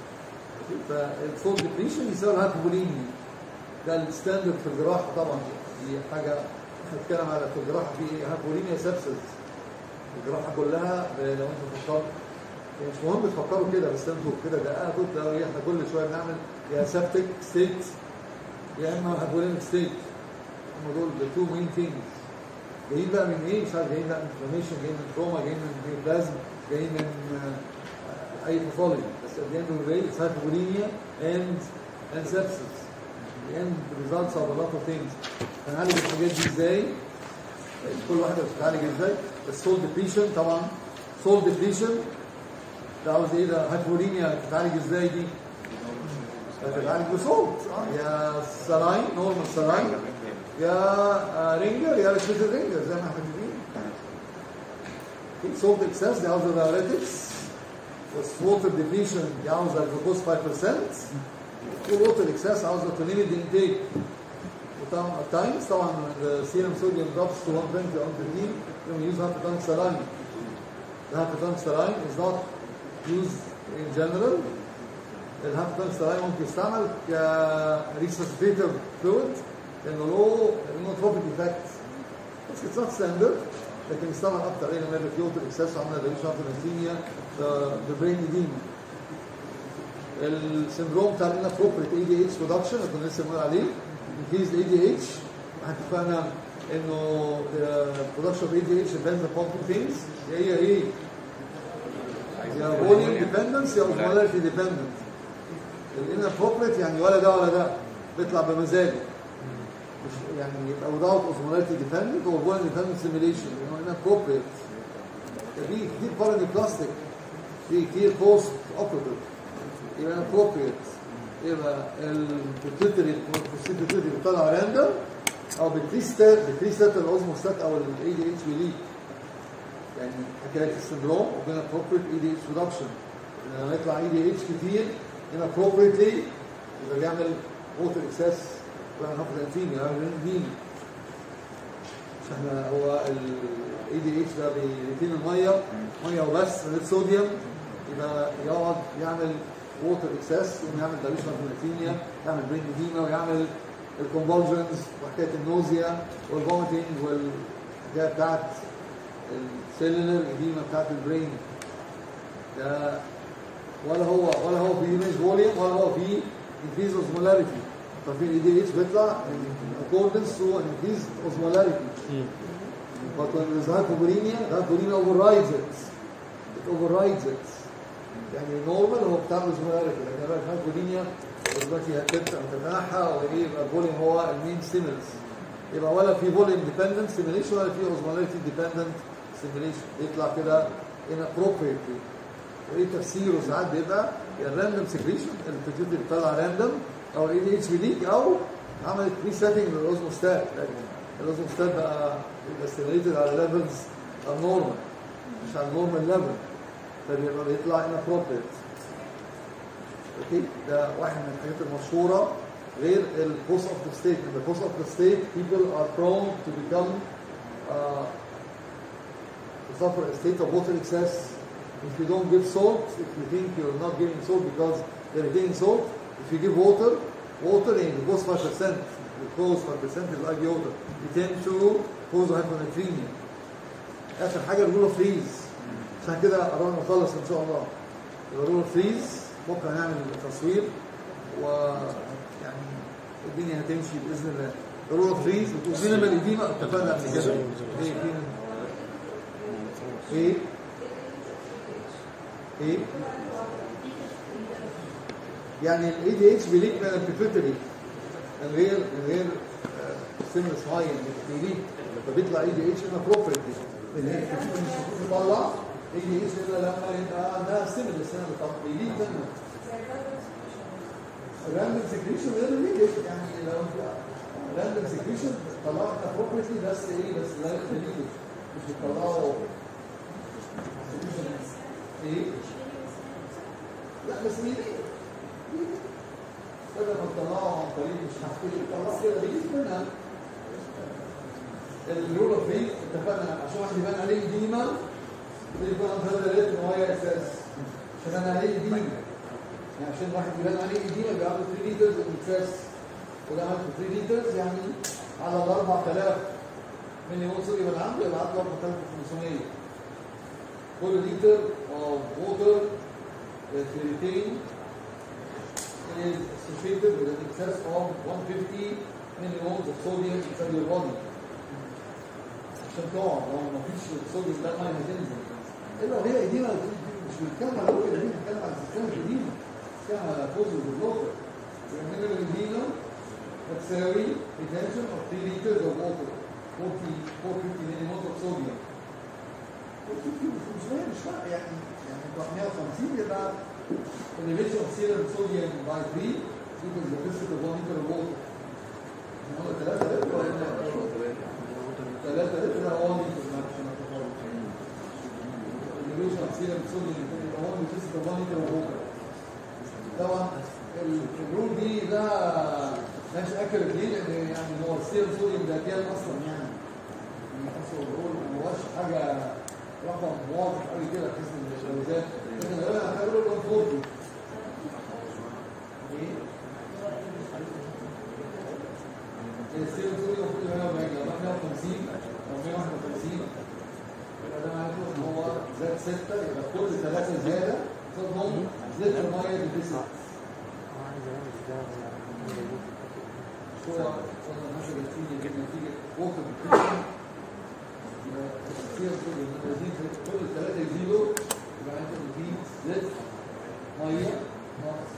فالصوت ديبريشن يساوي هايبوبوليميا ده الستاندرد في الجراحه طبعا دي حاجه هنتكلم على في الجراحه في هايبوبوليميا سبسس الجراحه كلها لو انتوا فكرتوا يعني مش مهم تفكروا كده بس انتوا كده دققتوا تلاقوا احنا كل شويه بنعمل يا سبتك ستيت يا اما هايبوليميك ستيت هم دول the two main things جايين بقى من ايه؟ مش عارف جايين بقى من انفلاميشن جايين من تروما جايين من بلازم جايين من uh, اي باثولوجي بس at the end of the day it's hypovolemia and and sepsis the end results of a lot of things هنعالج الحاجات دي ازاي؟ كل واحده بتتعالج ازاي؟ السول ديبريشن طبعا سول ديبريشن ده عاوز ايه ده هايبوليميا بتتعالج ازاي دي؟ بتتعالج بصوت يا سلاين نورمال سلاين يا رينجر يا ريسبيتد رينجر زي ما احنا كاتبين صوت اكسس دي عاوزه دايوريتكس ووتر ديبليشن دي عاوزه الجلوكوز 5% ووتر اكسس عاوزه تونيميد انتيك وطبعا التايمز طبعا السيرم صوديوم دروبس to 120 on 15 when we use hypertonic saline the hypertonic saline is not used in general الهافتون ستراين ممكن يستعمل كريسوسيتيف فلويد لانه له نوتروبيك افكت بس اتس نوت ستاندرد لكن يستعمل اكتر ايه لما يبقى في ووتر اكسس وعملنا دايلوشن اوف الانسيميا ذا برين ايديما السندروم بتاع الانابروبريت اي دي اتش برودكشن اللي كنا لسه بنقول عليه انكريز اي دي اتش احنا اتفقنا انه البرودكشن اوف اي دي اتش depends upon two things هي ايه؟ يا فوليوم ديبندنس يا اوزمولاريتي ديبندنت الانابروبريت يعني ولا ده ولا ده بيطلع بمزاجه مش يعني يبقى without osmolarity dependent or volume dependent simulation لانه inappropriate في كتير بارادي بلاستيك في كتير بوست اوبريتيف يبقى inappropriate يبقى البيتيوتري البيتيوتري بيطلع راندم او بالكريستات بالكريستات الاوزموستات او الاي دي اتش بيليك يعني حكايه السندروم وبين appropriate اي دي اتش ريدكشن لما يطلع اي دي اتش كتير inappropriately يبقى بيعمل ووتر اكسس بيعمل هاف الانفيميا بيعمل انفيميا مش احنا هو الاي دي اتش ده بيريتين الميه ميه وبس من غير صوديوم يبقى يقعد يعمل ووتر اكسس ويعمل دايلوشن اوف الانفيميا يعمل برين اديما ويعمل الكونفولجنز وحكايه النوزيا والفوميتنج والحكايه بتاعت السيلولر اديما بتاعت البرين ده ولا هو ولا هو في ديميج فوليوم ولا هو في انكريز اوزمولاريتي ففي الاي دي اتش بيطلع accordance to an increased osmolarity but when there's hypovolemia the hypovolemia overrides it it overrides it يعني نورمال هو بتاع الزمالك لكن بقى الهايبولينيا دلوقتي هتبدا تتنحى وايه يبقى الفوليوم هو المين ستيمولس يبقى ولا في فوليوم ديبندنت ستيميليشن ولا في اوزمولاريتي ديبندنت ستيميليشن يطلع كده inappropriately وايه تفسيره ساعات بيبقى يا الراندوم سكريشن البيتيوتري بتطلع راندوم او اي دي اتش بي ليك او عملت بري سيتنج للاوزموستات الاوزموستات بقى يبقى ستيميليتد على ليفلز نورمال مش على النورمال ليفل فبيبقى بيطلع inappropriate اوكي ده واحد من الحاجات المشهوره غير البوست اوف ذا ستيت in the post of the state people are prone to become uh, to suffer a state of water excess if you don't give salt if you think you're not giving salt because they're getting salt if you give water water in the goes 5% glucose 5% is like water you tend to cause hyponatremia اخر حاجه بيقولوا فريز عشان كده قررنا نخلص ان شاء الله بيقولوا فريز بكره هنعمل تصوير ويعني الدنيا هتمشي باذن الله ضروره فريز وتقول لنا القديمه اتفقنا قبل كده ايه فين ايه ايه يعني الاي دي اتش بيليك من البيتوتري من غير من غير سيمنس معين بيليك فبيطلع اي دي اتش ان ابروبريتلي لان هي البيتوتري مش المفروض تطلع اي دي اتش الا لما يبقى عندها سيمنس هنا بتطلع بيليك منها الراندوم سكريشن غير الليجل يعني لو راندوم سكريشن طلعت ابروبريتلي بس ايه بس لا الليجل مش بيطلعوا ايه لا بس بيليك بدل ما تطلعوا عن طريق مش هحكي طلعوا كده بيجيب منها الرول اوف فيت اتفقنا عشان واحد يبان عليه ديما يكون عنده هذا الريتم ميه اساس عشان انا عليه ديما يعني عشان واحد يبان عليه ديما بيعمل 3 لترز من تراس وده عملت 3 لترز يعني على ال 4000 ملي مول صوديوم اللي عنده يبقى عنده 4500 كل لتر of water that we retain is associated with an excess of 150 millimoles of sodium inside your body. عشان تقعد لو ما فيش صوديوم ده الميه هتنزل. الا وهي ايدينا مش بنتكلم على الوقت القديم بنتكلم على السيستم القديم. بنتكلم على فوزل بالوتر. يعني القديمه بتساوي retention of 3 liters of water 40 450 millimoles of sodium. 450 مش مهم مش فارق يعني يعني 150 يبقى elevation of serum sodium by 3 equals the physical of 1 liter of water. احنا قلنا 3 لتر ولا 3 لتر هو 1 لتر elevation of serum sodium يبقى 1 the physical of 1 liter of water. طبعا الرول دي ده مش اكيوريت ليه لان يعني هو السيرم صوديوم ده كام اصلا يعني يعني اصلا الرول ما هوش حاجه رقم واضح قوي كده بحيث ان الجوازات لكن غالبا هتعملوا له 40 ايه السيرم صوديوم المفروض يبقى 140 لو 150 او 151 يبقى ده معناته ان هو زاد 6 يبقى كل ثلاثه زياده صوتهم لتر ميه بتسع هو ولا مثلا نتيجه نتيجه وقت الكريم كتير كل الثلاثه يزيدوا يبقى انت بتزيد لتر ميه ناقص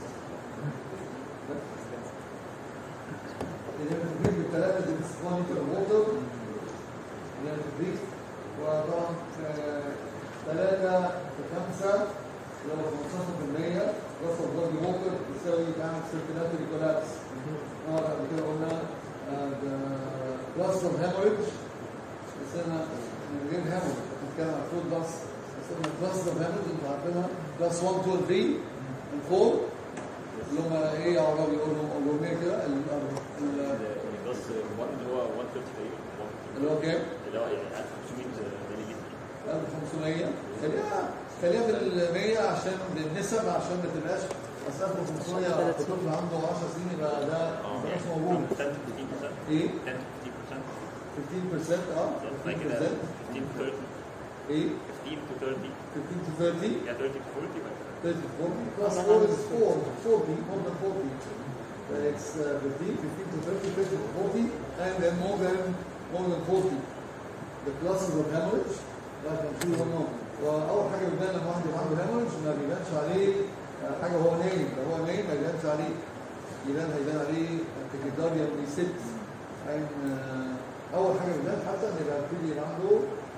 إذا بتزيد بالثلاثه دي بس 1 لتر ووتر إذا بتزيد وطبعا ثلاثه في خمسه لو 15% رصد بودي ووتر يساوي تعمل سيركيلاتوري كولابس اه قبل كده قلنا بلس اوف هيموريدج بس انا من غير هيموريدج بنتكلم عن فود بلس بس انا بلس اوف هيموريدج انتوا عارفينها بلس 1 2 3 و 4 اللي هم ايه يا عربي يقولوا اولوميه كده ال- ال- بس اللي هو 150 اللي هو كام؟ اللي هو يعني 1500 ملي لتر 1500 خليها خليها بال 100 عشان بالنسب عشان ما تبقاش اصل 1500 طفل عنده 10 سنين يبقى ده مش موجود 10 15% ايه 10 15% اه 15% بعد 15% كده 15 to 30 ايه 15 to 30 15 to 30 yeah 30 to 40 but 30 to 40 plus 4 is 4 40 more than 40 Uh, it's uh, 15 15 to 30 30 to 40 and then more than more than 40 the classes of hemorrhage like I'm sure you all know واول حاجه بيبان لما واحد يبقى عنده هيموريدج ما بيبانش عليه آه، حاجه هو نايم لو هو نايم ما يبانش عليه يبان هيبان عليه تكيكارديا ريست اول حاجه بيبان حتى ان يبقى يبتدي يبقى عنده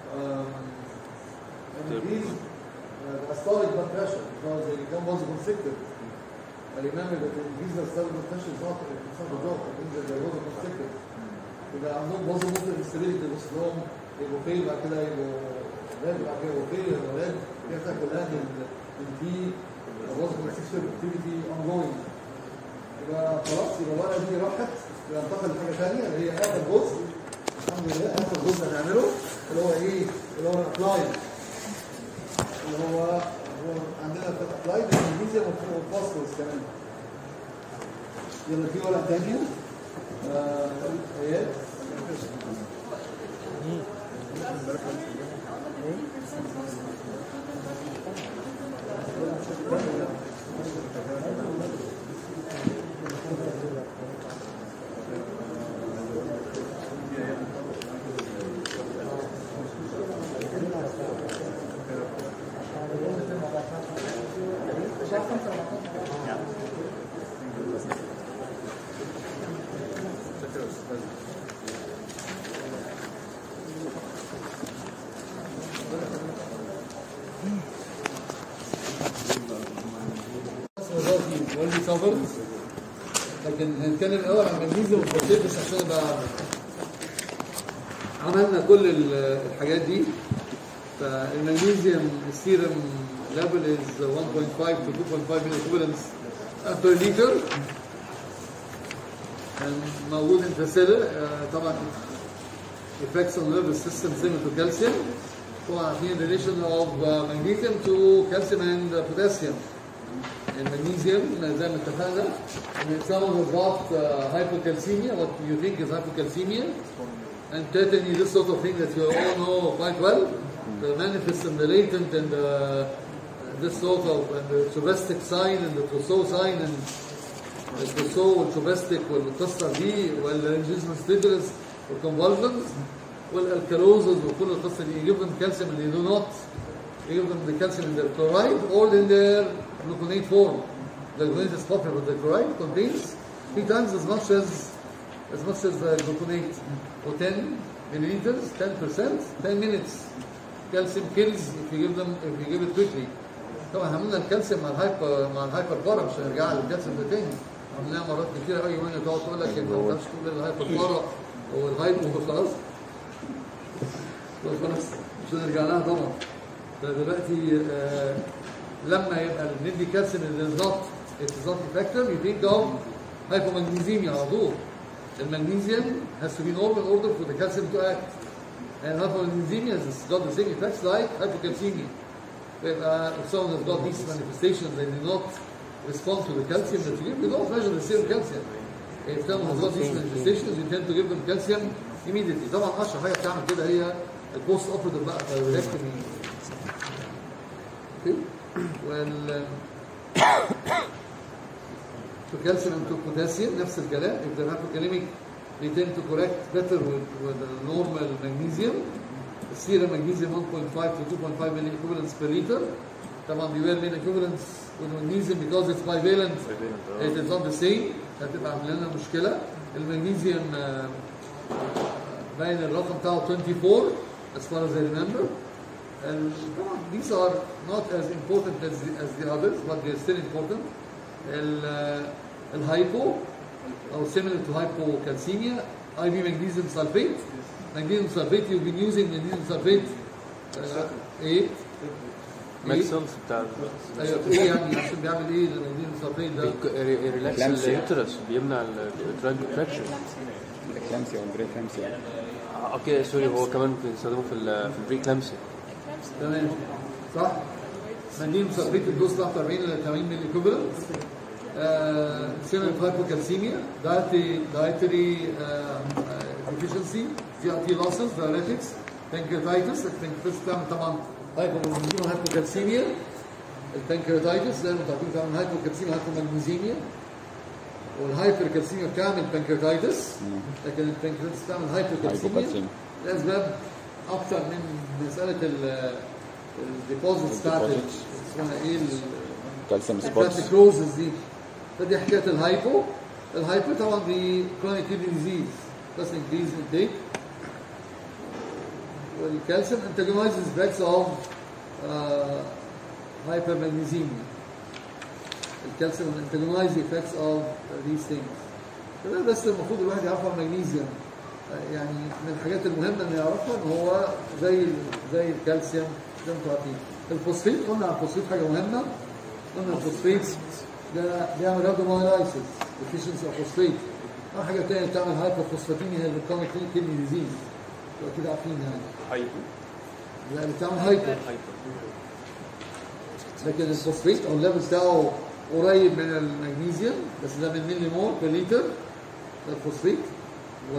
انكريز استوليك بلاد بريشر because they become also constricted remember that increase the systolic blood pressure is not it's not a joke it means that they was constricted يبقى عندهم برضه ممكن instability بس لهم يبقوا فيل بعد كده يبقوا راد بعد كده يبقوا فيل يبقوا راد دي بتاعت كلها ان ان في برضه constriction activity ongoing يبقى خلاص يبقى الورقه دي راحت ننتقل لحاجه ثانيه اللي هي اخر جزء الحمد لله اخر جزء هنعمله اللي هو ايه؟ اللي هو الابلايد اللي هو هو عندنا في الابلايد المغنيسيوم والفوسفورس كمان يلا في ورقه ثانيه آه، ايات والدي كفر لكن هنتكلم الاول عن المغنيسيوم والفوسفات بس عشان ابقى عملنا كل ال- الحاجات دي فالمغنيسيوم السيرم level is 1.5 to 2.5 milliequivalents per liter and موجود intracellular uh, طبعا effects on nervous system similar to calcium طبعا عارفين relation of uh, magnesium to calcium and uh, potassium المغنيسيوم زي ما اتفقنا ان someone who's got uh, hypocalcemia what you think is hypocalcemia and certainly this sort of thing that you all know quite well the manifest and the latent and the, this sort of and the chubastic sign and the Trousseau sign and التروسو والشوباستيك والقصه دي والرينجيزم ستيدرس والكونفولجنز والالكالوزز وكل القصه دي يجيب them calcium and they do not give them the calcium in their chloride or in their gluconate form. The gluconate is popular, but the chloride contains three times as much as as much as the gluconate. Or 10 milliliters, 10%, 10 minutes. Calcium kills if you give them if you give it quickly. طبعا عملنا الكالسيوم مع الهايبر مع الهايبر بارا مش هنرجع للكالسيوم ده تاني عملناها مرات كتير قوي وين تقعد تقول لك انت ما تعرفش تقول الهايبر بارا والهايبر وخلاص خلاص مش هنرجع لها طبعا فدلوقتي آه لما يبقى ندي كالسيوم اللي is not it is not effective you think of hypomagnesemia على طول المغنيسيوم has to be normal order for the calcium to act and hypomagnesemia has got the same effects like hypocalcemia يبقى if someone has got these manifestations and did not respond to the calcium that you give, you don't measure the serum calcium. If someone has got these manifestations, you tend to give them calcium immediately. طبعا اشهر حاجه بتعمل كده هي البوست اوبريتيف بقى ثايرويدكتومي. اوكي؟ وال to calcium and to potassium نفس الكلام if they're hypokalemic they tend to correct better with, with the normal magnesium serum magnesium 1.5 to 2.5 milli equivalents per liter طبعا beware من equivalents with magnesium because it's bivalent it is not the same هتبقى عامله لنا مشكله المغنيسيوم آه، باين الرقم بتاعه 24 as far as I remember and طبعا these are not as important as the, as the others but they're still important ال آه، الهايبو او similar to hypocalcemia IV magnesium sulfate magnesium sulfate you've been using magnesium sulfate آه، ايه ماك سنس بتاع ايوه ايه يعني عشان بيعمل ايه الماجنيزيوم سلفيت ده؟ ريلاكس Eclampsia. اليوترس بيمنع الترانك تراكشن اكلامسيا والبري اكلامسيا اوكي سوري هو كمان بيستخدموه في ال في البري كلامسي تمام صح؟ ماجنيزيوم سلفيت الدوز بتاعته 40 ل 80 ملي كوبلنت سيمنت هايبوكالسيميا دايتري دايتري ديفيشنسي جي ار تي لوسز دايريتكس بانكرياتايتس البانكرياتايتس بتعمل طبعا هايبومagnesemia هايبوكالسيميا البانكرياتايتس زي ما انتوا عارفين بتعمل هايبوكالسيميا هايبومagnesemia والهايبركالسيميا بتعمل بانكرياتايتس لكن البانكرياتايتس بتعمل هايبوكالسيميا هايبوكالسيميا. لاسباب اكثر من مساله ال الديبوزيتس بتاعت ال- Deposits. اسمها ايه ال- كالسيوم بتاعت سبوتس الكروزز دي فدي حكايه الهايبو الهايبو طبعا دي كرونيك كيدني ديزيز بس انكريز انتيك والكالسيوم انتاجونايزز effects of uh, hypermagnesiemia الكالسيوم انتاجونايز effects of these things فده بس المفروض الواحد يعرفها المغنيسيوم آه، يعني من الحاجات المهمه انه يعرفها ان هو زي زي الكالسيوم زي ما انتوا عارفين الفوسفيت قلنا على الفوسفيت حاجه مهمه قلنا الفوسفيت ده بيعمل رابدومايلايسيس ديفيشنسي اوف فوسفيت أول حاجه تانية بتعمل هايبوفوسفاتيميا هي اللي بتعمل كيدني ديزيز كده عارفين يعني هايبو لا اللي بتعمل هايبو هايبو لكن الفوسفيت او الليفل بتاعه قريب من المغنيسيوم بس ده من ملي مول بير لتر ده الفوسفيت و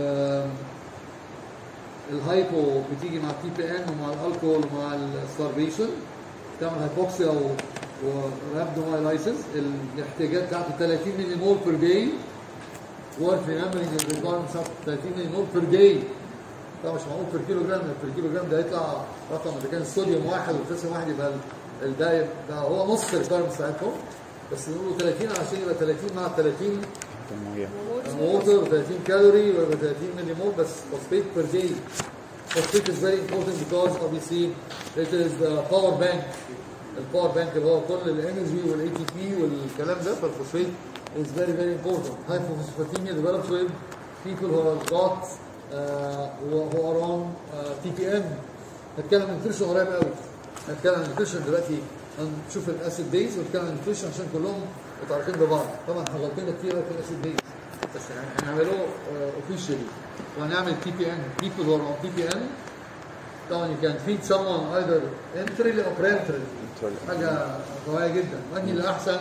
الهايبو بتيجي مع التي بي ان ومع الالكول ومع الستارفيشن تعمل هايبوكسيا و ورابدومايلايسيس الاحتياجات بتاعته 30 ملي مول بير داي worth remembering the requirements of 30 ملي مول بير داي طبعا مش معقول بير كيلو جرام بير كيلو جرام ده هيطلع رقم اذا كان الصوديوم واحد والبوتاسيوم واحد يبقى ال- الده يبقى هو نص الريكويرمنت بتاعتهم بس نقولوا 30 عشان يبقى 30 مع 30 المية ووتر و30 كالوري ويبقى 30 ملي مول بس فوسفيت بير داي Phosphate is very important because obviously it is the power bank الباور بانك اللي هو كل الانرجي والاي تي بي والكلام ده فالفوسفيت is very very important hypophosphatemia develops with people who have got uh, who who are on uh, TPM هنتكلم عن nutrition قريب قوي هنتكلم عن nutrition دلوقتي هنشوف الاسيد بيز ونتكلم عن nutrition عشان كلهم متعلقين ببعض طبعا احنا غلطنا كتير قوي في الاسيد بيز بس هنعمله اوفيشالي وهنعمل تي بي ان people who are on TPM طبعا you can feed someone either enterally or parenterally حاجه قويه جدا وانهي الاحسن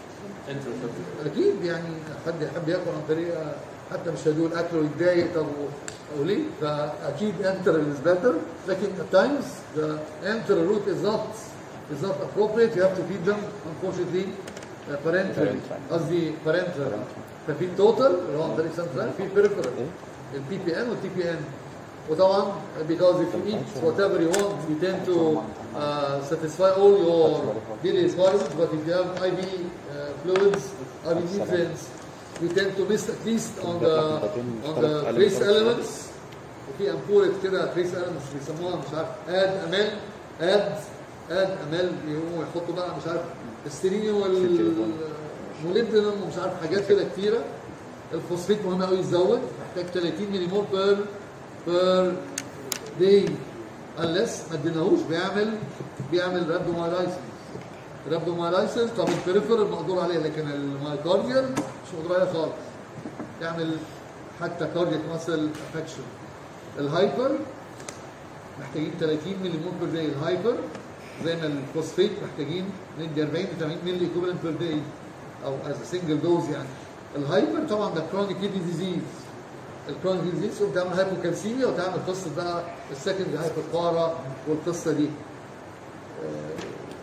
اكيد يعني حد يحب ياكل عن طريق حتى مش هدول اكله يتضايق طب و- او ليه فاكيد انتر is better لكن at times the enter route is not is not appropriate you have to feed them unfortunately uh, parenterally قصدي parenteral ففي توتال اللي هو عن طريق سنترال في peripheral البي بي ان والتي بي ان وطبعا because if you eat whatever you want you tend to uh, satisfy all your daily requirements but if you have IV uh, fluids IV nutrients you tend to miss at least on the on the trace elements وفي امبورة كده trace elements بيسموها مش عارف اد امال اد اد امال يقوموا يحطوا بقى مش عارف السيلينيوم والموليبدينم ومش عارف حاجات كده كتيره الفوسفيت مهم قوي يتزود محتاج 30 ملي مول بير بير داي unless ما اديناهوش بيعمل بيعمل رابدومايلايسيس رابدومايلايسيس طب البريفيرال مقدور عليه لكن المايكارديال مش مقدور عليه خالص يعمل حتى كاردياك ماسل افكشن الهايبر محتاجين 30 ملي مول بير داي الهايبر زي ما الفوسفيت محتاجين ندي 40 ل 80 ملي ايكوفالنت بير داي او از سنجل دوز يعني الهايبر طبعا ده كرونيك كيدني ديزيز الكرونيك ديزيز وبتعمل هايبوكالسيميا وتعمل قصه بقى السكند هايبوكارا والقصه دي آه،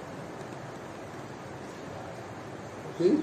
اوكي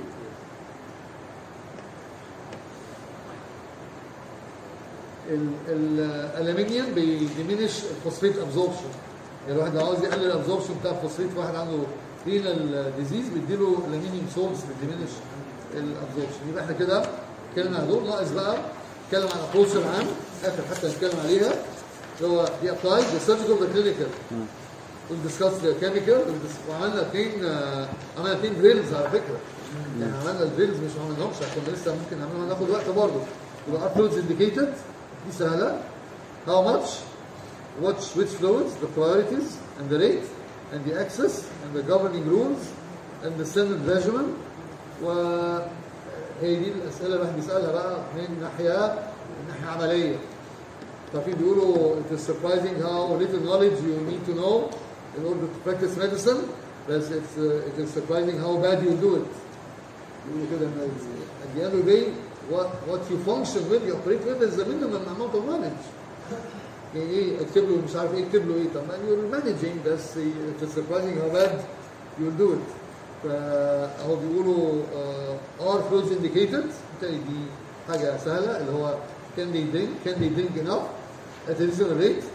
الالومنيوم بيديمينش الفوسفيت ابزوربشن يعني الواحد لو عاوز يقلل الابزوربشن بتاع الفوسفيت واحد عنده رينال ديزيز بيديله الومنيوم سولز بيديمينش الابزوربشن يبقى احنا كده اتكلمنا عن دول ناقص بقى نتكلم عن الابروش العام اخر حتى نتكلم عليها اللي هو دي ابلايد ذا سيرجيكال ذا كلينيكال ودiscuss ذا كيميكال وعملنا اثنين عملنا اثنين دريلز على فكره يعني عملنا الدريلز مش ما عملناهمش عشان لسه ممكن نعملها ناخد وقت برضه يبقى our fluids indicated دي سهله how much watch which fluids the priorities and the rate and the access and the governing rules and the standard regimen وهي دي الاسئله اللي الواحد بيسالها بقى من ناحيه من ناحيه عمليه ففي بيقولوا it is surprising how little knowledge you need to know in order to practice medicine بس it's, uh, it is surprising how bad you do it يقولوا كده ان at the end of the day what, what you function with you operate with is the minimum amount of knowledge يعني ايه اكتب له مش عارف ايه اكتب له ايه طب ما you're managing بس it is surprising how bad you'll do it فهو بيقولوا uh, are fluids indicated بالتالي دي حاجه سهله اللي هو can they drink can they drink enough at a reasonable rate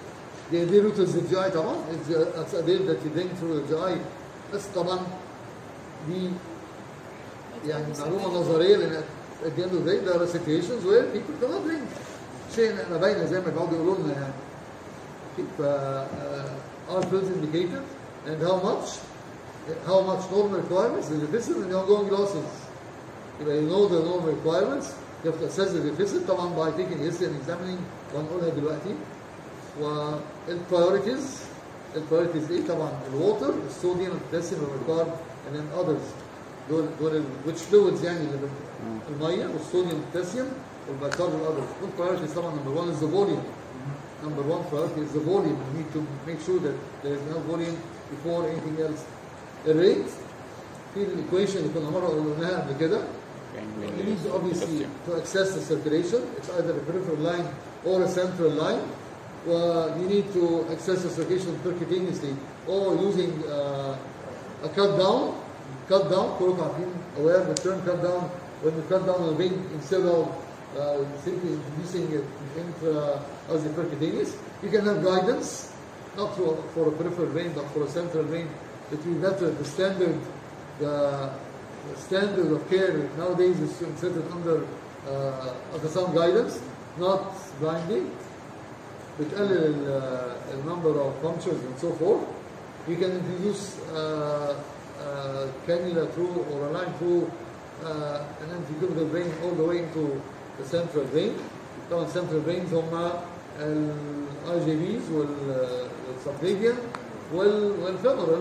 دي اديله to the GI طبعا it's a- it's a deal that you bring through the GI بس طبعا دي يعني معلومه نظريه لان at the end of the day there are situations where people cannot drink شيء احنا باينه زي ما بيقعدوا يقولوا لنا يعني ف uh, our pills indicated and how much how much normal requirements the deficit and the ongoing losses يبقى you know the normal requirements you have to assess the deficit طبعا by taking history and examining وهنقولها دلوقتي والpriorities البرايورتيز ايه طبعا الووتر الصوديوم البوتاسيوم والكارب and then others دول دول which fluids يعني اللي بال- الميه والصوديوم والبوتاسيوم والبيكارب والاذرز دول priorities طبعا number one is the volume number one priority is the volume we need to make sure that there is enough volume before anything else الريت في الايكويشن اللي كنا مره قلناها قبل كده يعني You need obviously to access the circulation. It's either a peripheral line or a central line. Well, you need to access the circulation percutaneously or using uh, a cut down. Cut down, كلكم عارفين aware of the term cut down. When you cut down the vein instead of uh, simply introducing it intra as the percutaneous, you can have guidance, not for, for a peripheral vein, but for a central vein. It will be better. The standard, the the standard of care nowadays is inserted under uh, ultrasound guidance, not blinding. بتقلل ال- the number of punctures and so forth. You can introduce uh, uh, cannula through or a line through uh, and then you give the vein all the way into the central vein. طبعا central veins هم الاي جي بيز والسبليفيان والفيمورال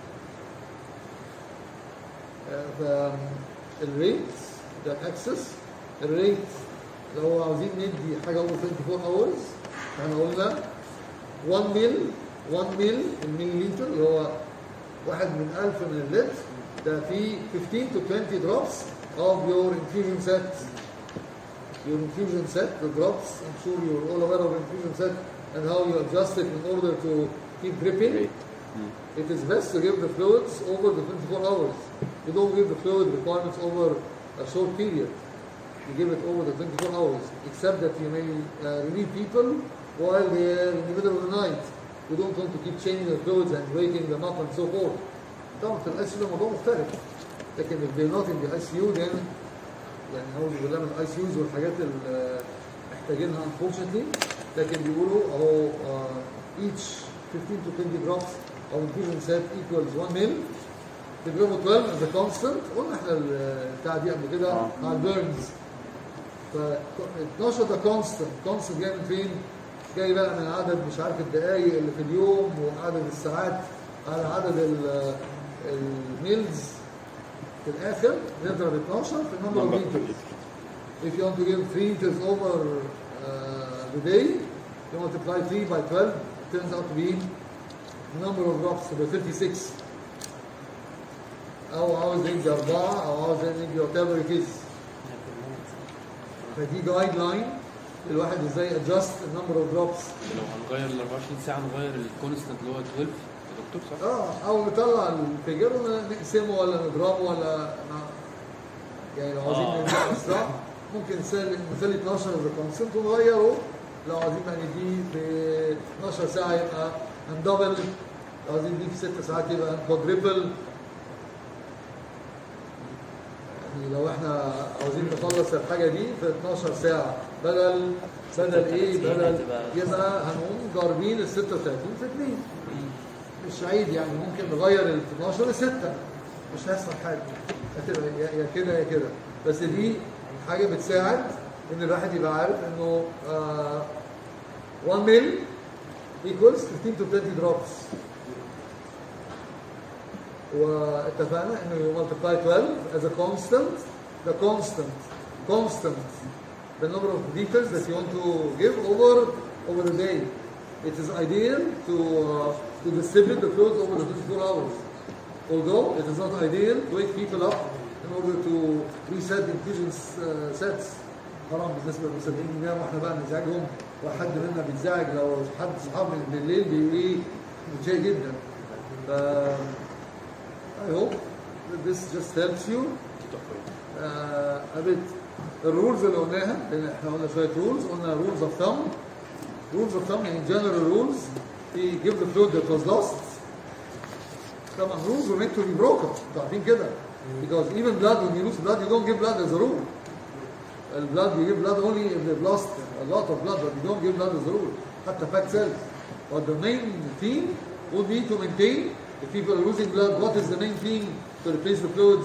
الريت ده الاكسس الريت لو عاوزين ندي حاجه over 24 hours احنا قلنا 1 ميل 1 ميل المليلتر اللي هو واحد من 1000 من اللتر ده فيه 15 to 20 drops of your infusion set your infusion set the drops I'm sure you're all aware of infusion set and how you adjust it in order to keep dripping it is best to give the fluids over the 24 hours. You don't give the fluid requirements over a short period. You give it over the 24 hours, except that you may uh, relieve people while they're in the middle of the night. You don't want to keep changing the fluids and waking them up and so forth. طبعا في الاي سي ده موضوع مختلف. لكن if they're not in the ICU then يعني نعوذ بالله من الاي سي يوز والحاجات اللي محتاجينها unfortunately لكن بيقولوا اهو uh, each 15 to 20 drops of infusion set equals 1 mil تضربوا 12 as a constant قلنا احنا البتاع دي قبل كده آه. مع البيرنز ف 12 ده كونستنت كونستنت جاي من فين؟ جاي بقى من عدد مش عارف الدقايق اللي في اليوم وعدد الساعات على عدد ال- الميلز في الاخر نضرب 12 في النمبر اوف ليترز If you want to give 3 liters over uh, the day, you multiply 3 by 12, it turns out to be number of drops to the 56. أو عاوز ندي أربعة أو عاوز ندي whatever it is. فدي جايد لاين الواحد ازاي adjust the number of drops. لو هنغير ال 24 ساعه نغير الكونستنت اللي هو 12 يا دكتور صح؟ اه او نطلع الفيجر ونقسمه ولا نضربه ولا ن- يعني لو عاوزين آه. نديه اسرع ممكن نسال نخلي 12 از كونسنت ونغيره لو عايزين بقى نديه في 12 ساعه يبقى هندبل لو عايزين نديه في 6 ساعات يبقى كوادريبل يعني لو احنا عاوزين نخلص الحاجه دي في 12 ساعه بدل بدل ايه بدل يبقى هنقوم ضاربين ال 36 في 2 مش عيب يعني ممكن نغير ال 12 ل 6 مش هيحصل حاجه هتبقى يا يا كده يا كده بس دي حاجه بتساعد ان الواحد يبقى عارف انه آه 1 ميل equals 15 to 20 drops واتفقنا انه you multiply 12 as a constant the constant constant the number of liters that you want to give over over the day it is ideal to uh, to distribute the fluids over the 24 hours although it is not ideal to wake people up in order to reset the infusion uh, sets حرام بالنسبه للمسلمين يناموا واحنا بقى نزعجهم وحد منا بيتزعج لو حد صحاب من بالليل بي- ايه متضايق جدا ف I hope that this just helps you uh, a bit الرولز اللي قلناها لان احنا قلنا شويه رولز قلنا رولز اوف ثumb rules of thumb يعني general rules he give the fluid that was lost طبعا rules were meant to be broken انتوا عارفين كده because even blood when you lose blood you don't give blood as a rule blood you give blood only if they've lost a lot of blood but you don't give blood as a rule حتى fat cells but the main theme would be to maintain if people are losing blood what is the main theme to replace the fluids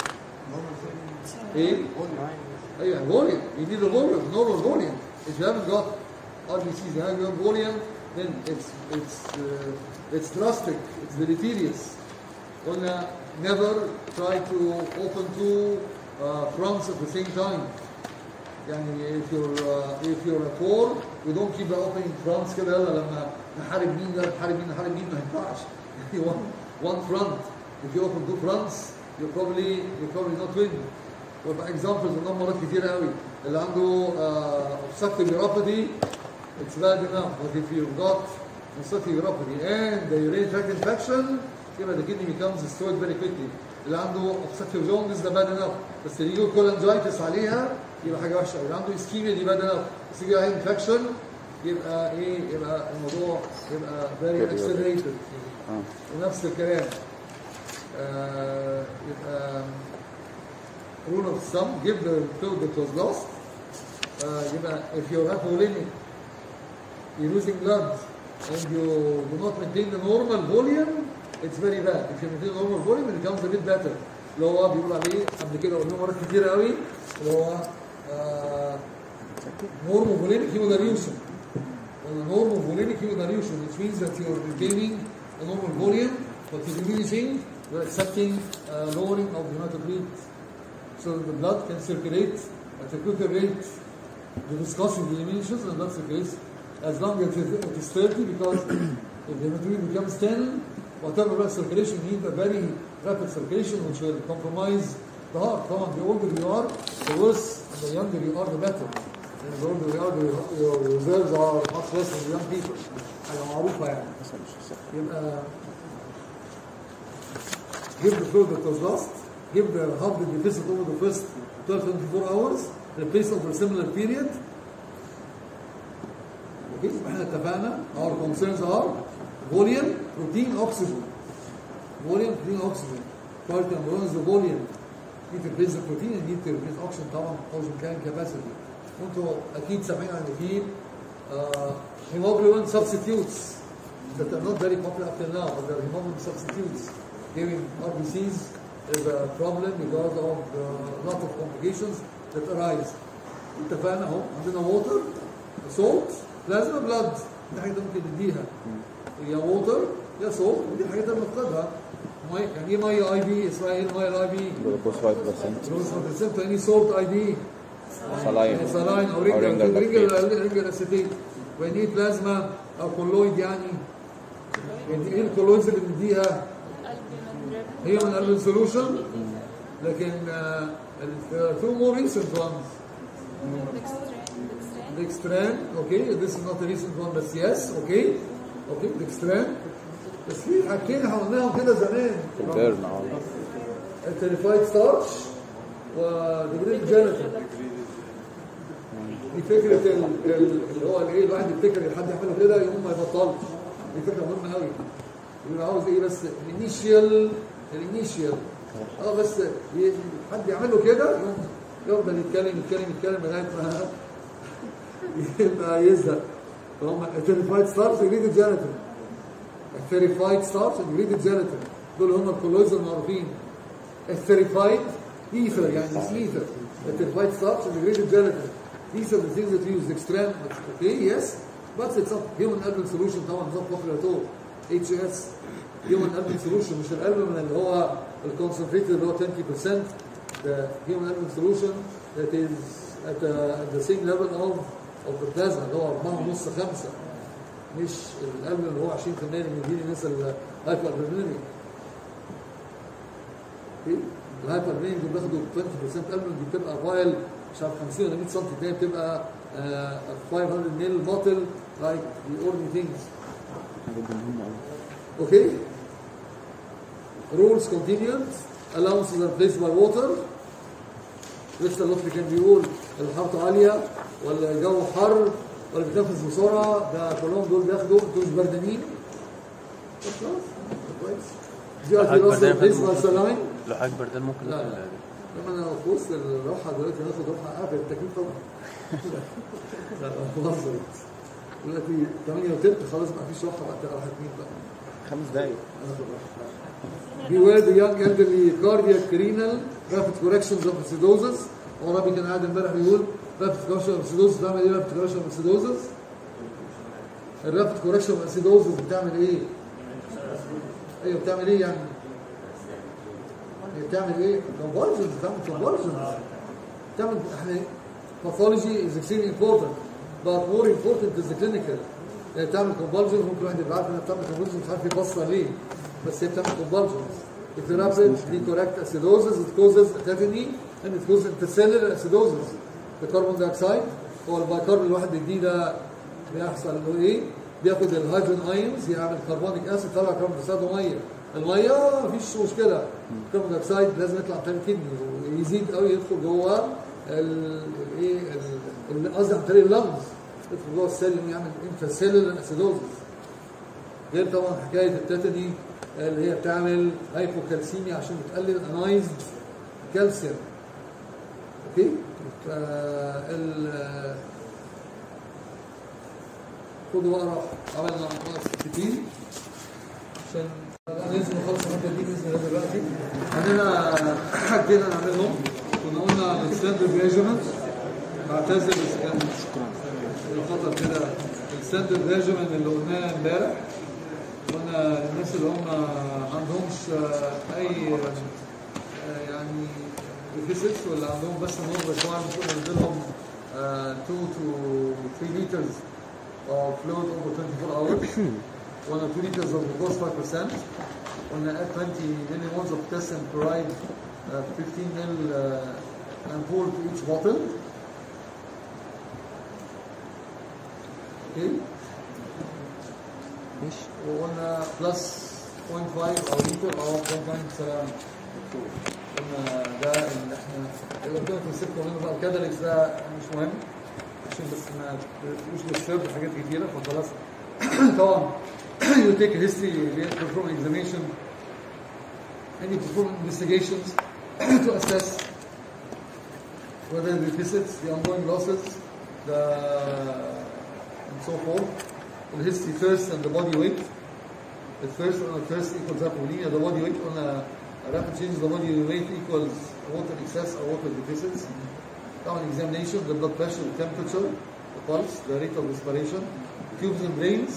ايه ايوه volume you need a volume normal volume if you haven't got RBCs you have your volume then it's it's uh, it's drastic it's deleterious قلنا never try to open two uh, fronts at the same time يعني if you're uh, if you're a poor we don't keep the opening fronts كده يلا لما نحارب مين ده نحارب مين نحارب مين ما ينفعش يعني one one front if you open two fronts you probably you probably not win ويبقى examples قدام مرات كتير قوي اللي عنده uh, obstructive neuropathy it's bad enough but if you've got obstructive neuropathy and the urinary tract infection يبقى the kidney becomes destroyed very quickly اللي عنده obstructive jaundice ده bad enough بس اللي يجيله cholangitis عليها يبقى حاجه وحشه اللي عنده ischemia دي bad enough بس يجي عليه infection يبقى ايه يبقى الموضوع يبقى very accelerated اه ونفس الكلام آه يبقى rule of thumb give the fluid that was lost آه يبقى if you're hypovolemic you're losing blood and you do not maintain the normal volume it's very bad if you maintain the normal volume it becomes a bit better اللي هو بيقول عليه قبل كده قلنا مرات كتير قوي اللي هو آه normal volemic hemodilution normal volemic hemodilution which means that you're maintaining a normal volume but you're diminishing you're accepting uh, lowering of the hematocrit so that the blood can circulate at a quicker rate the viscosity diminishes and the blood circulates as long as it is 30 because if the hematocrit becomes 10 whatever blood circulation you need a very rapid circulation which will compromise the heart طبعا the older you are the worse and the younger you are the better and the older you are the, your reserves are much less than the young people حاجه معروفه يعني يبقى give the fluid that was lost give the half the deficit over the first 12 24 hours replace over a similar period Okay, يبقى احنا اتفقنا our concerns are volume, protein, oxygen. Volume, protein, oxygen. Priority number one is the volume. Need to replace the protein and need to replace oxygen طبعا oxygen carrying capacity. وانتوا اكيد سامعين عن في uh, hemoglobin substitutes that are not very popular up till now, but they're hemoglobin substitutes. Giving RBCs is a problem because of a lot of complications that arise. اتفقنا اهو عندنا ووتر سولت بلازما بلاد دي حاجه ممكن نديها يا ووتر يا سولت ودي الحاجات اللي بنفقدها مي يعني ايه ميه اي بي اسمها ايه الميه الاي بي؟ جلوكوز 5% روز بيرسنت يعني سولت اي بي سلاين سلاين او أو رينجل رينجل رينجل لاكتيت. رينجل اسيتيت ويعني ايه بلازما او كولويد يعني يعني ايه الكولويدز اللي بنديها؟ هي من البن سولوشن لكن تو مور ريسنت ones ديكستران اوكي this is not a recent one بس يس اوكي اوكي ديكستران بس في حاجتين احنا قلناهم كده زمان البيرن اه التريفايد ستارش وديجريد جيلاتين دي فكره ال- ال- اللي هو الايه الواحد يفتكر ان حد يعمله كده يقوم ما يبطلش دي فكره مهمه قوي يبقى عاوز ايه بس الانيشيال الانيشيال اه بس ي- حد يعمله كده يقوم يفضل يتكلم يتكلم يتكلم لغايه ما يبقى يزهق فهم التريفايد ستارش وديجريد جيلاتين الثيريفايد ستارش وديجريد جيلاتين دول هم الكولويدز المعروفين الثيريفايد ايثر يعني مش ايثر الثيريفايد ستارش وديجريد جيلاتين These are the things that we use extreme okay yes but it's not human urban solution طبعا not popular at all HS human urban solution مش الالبوم اللي هو الكونسنتريتد اللي هو 20% the human urban solution that is at, uh, at the same level of of the plasma اللي هو 4 ونص 5 مش الالبوم اللي هو 20% اللي بيديني الناس الهايبر البرمينيك الهايبر برين دول بياخدوا 20% البوم دي بتبقى فايل مش عارف 50 ولا 100 سم تلاقي بتبقى آه، 500 مل بوتل لايك the ordinary things okay rules continued allowances are placed by water لسه اللطفي كان بيقول الحرارة عالية ولا الجو حر ولا بيتنفس بسرعه ده كلهم دول بياخدوا انتوا مش بردانين طب خلاص كويس دي لو ارتي حضرتك راسل بردان بيس ممكن- سلاين لو حضرتك بردان ممكن لا ناكل لا لما انا في وسط الراحه دلوقتي هاخد راحه قافل التكييف طبعا لا بهزر يقول لك ايه 8 وتلت خلاص ما فيش راحه بقى راحه مين بقى خمس دقايق Beware the young elderly cardiac renal rapid corrections of acidosis هو ربي كان قاعد امبارح بيقول rapid correction of acidosis بتعمل ايه rapid correction of acidosis؟ الرابid correction of acidosis بتعمل ايه؟ ايوه بتعمل ايه يعني؟ هي بتعمل ايه؟ convulsions بتعمل convulsions بتعمل احنا pathology is extremely important but more important is the clinical يعني بتعمل convulsions ممكن واحد يبقى عارف انها بتعمل convulsions مش عارف يفسر ليه بس هي بتعمل convulsions if the rapidly correct acidosis it causes tetany and it causes intercellular acidosis the carbon dioxide هو البايكارب الواحد بيديه ده بيحصل له ايه؟ بياخد الهيدروجين ايونز يعمل كربونيك اسيد طلع كربون دايوكسيد وميه الميه مفيش مشكله الكربون دايوكسيد لازم يطلع تاني كدني ويزيد قوي يدخل جوه ال- ايه ال- ال- قصدي عن طريق اللنجز يدخل جوه السيل يعمل انترسيلولر اسيدوزس غير طبعا حكايه التاتني اللي هي بتعمل هايبوكالسيميا عشان بتقلل انايزد كالسيوم اوكي ال خدوا بقى راحه عملنا ناقص كتير عشان لازم نخلص الحته دي باذن الله دلوقتي عندنا حاجتين هنعملهم كنا قلنا الستاندرد ميجرمنت بعتذر بس كان الخطر كده الستاندرد ميجرمنت اللي قلناه امبارح قلنا الناس اللي هم ما عندهمش آه، اي آه، يعني ديفيسيتس ولا عندهم بس نور شويه المفروض ينزلهم 2 to 3 liters of fluid over 24 hours قلنا 2 liters of glucose 5% قلنا add 20 millimoles of potassium chloride uh, 15 ml uh, ampoule to each bottle okay ماشي وقلنا بلس 0.5 او لتر او 0.9 سلام قلنا ده اللي احنا اللي قلت لكم السكه قلنا بقى الكاتاليكس ده مش مهم عشان بس ما تبقوش بالسرد حاجات كتيره فخلاص طبعا you take a history you perform examination and you perform investigations to assess whether the deficits, the ongoing losses, the and so forth. The history first and the body weight. The first on the first equals up linear, the body weight on a, a rapid change the body weight equals water excess or water deficits. Now an examination, the blood pressure, the temperature, the pulse, the rate of respiration, tubes and brains.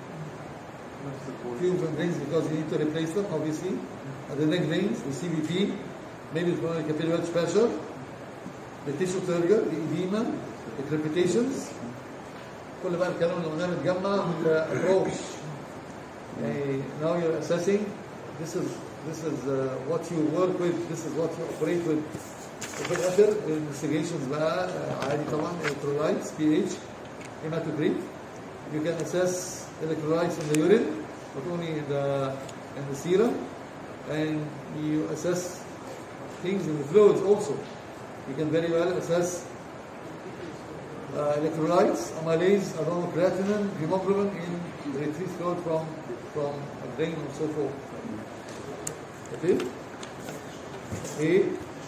Tubes and brains because you need to replace them obviously. And the neck veins, the CVP, maybe the pulmonary capillary wedge pressure, the tissue turgor, the edema, the crepitations. كل بقى الكلام اللي قلناه متجمع من الابروش يعني now you're assessing this is this is uh, what you work with this is what you operate with وفي الاخر investigations بقى uh, عادي طبعا electrolytes pH hematocrit you can assess electrolytes in the urine not only in the in the serum and you assess things in the fluids also you can very well assess uh, electrolytes, amylase, aromatreatinin, hemoglobin in retrieve fluid from from a brain and so forth. Okay? A.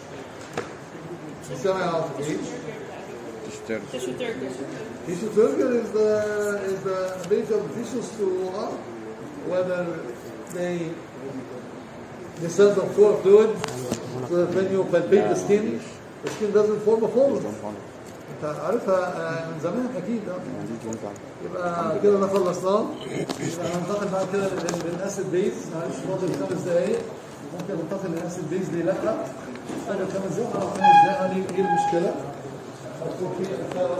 سامع يا عاطف ايه؟ تشتغل Tissue turgor. Tissue turgor is the is the ability of tissues to uh, whether they the cells of flow of fluid so that when you palpate the skin the skin doesn't form a fold. انت عارفها آه، من زمان اكيد آه. يبقى كده ده خلصناه يبقى هننتقل بعد كده لل- للاسيد بيز معلش فاضل خمس دقايق ممكن ننتقل للاسيد بيز دي لا فاضل خمس دقايق اه خمس دقايق يعني ايه المشكله؟ هتكون في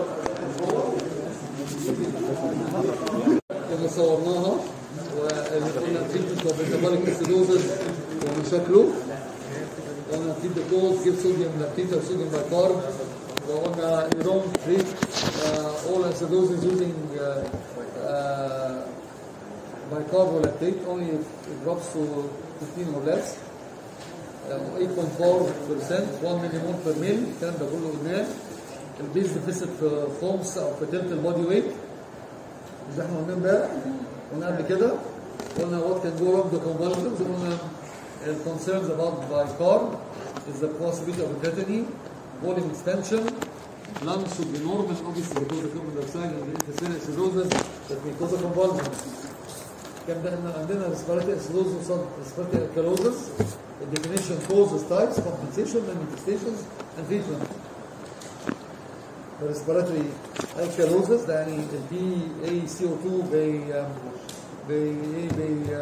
كنا صورناها واللي قلنا تريتمنت اوف ميتابوليك اسيدوزز ومشاكله قلنا keep the cold give sodium lactate or sodium bicarb وقلنا you don't treat uh, all acidosis using uh, uh, bicarb or lactate only if it drops to 15 or less uh, 8.4% 1 millimole per mil الكلام ده كله قلناه البيز ديفيسيت في خمس او في تلت البودي ويت مش احنا قلنا امبارح قلنا قبل كده قلنا what can go wrong the convulsions قلنا ال concerns about bicarb is the possibility of tetany volume expansion lungs should be normal obviously because of carbon dioxide and the interstitial acidosis that may cause a convulsion كان ده إن عندنا respiratory acidosis وصد respiratory alkalosis the definition causes types compensation manifestations and treatment respiratory alkalosis ده يعني ال PaCO2 بي بي بي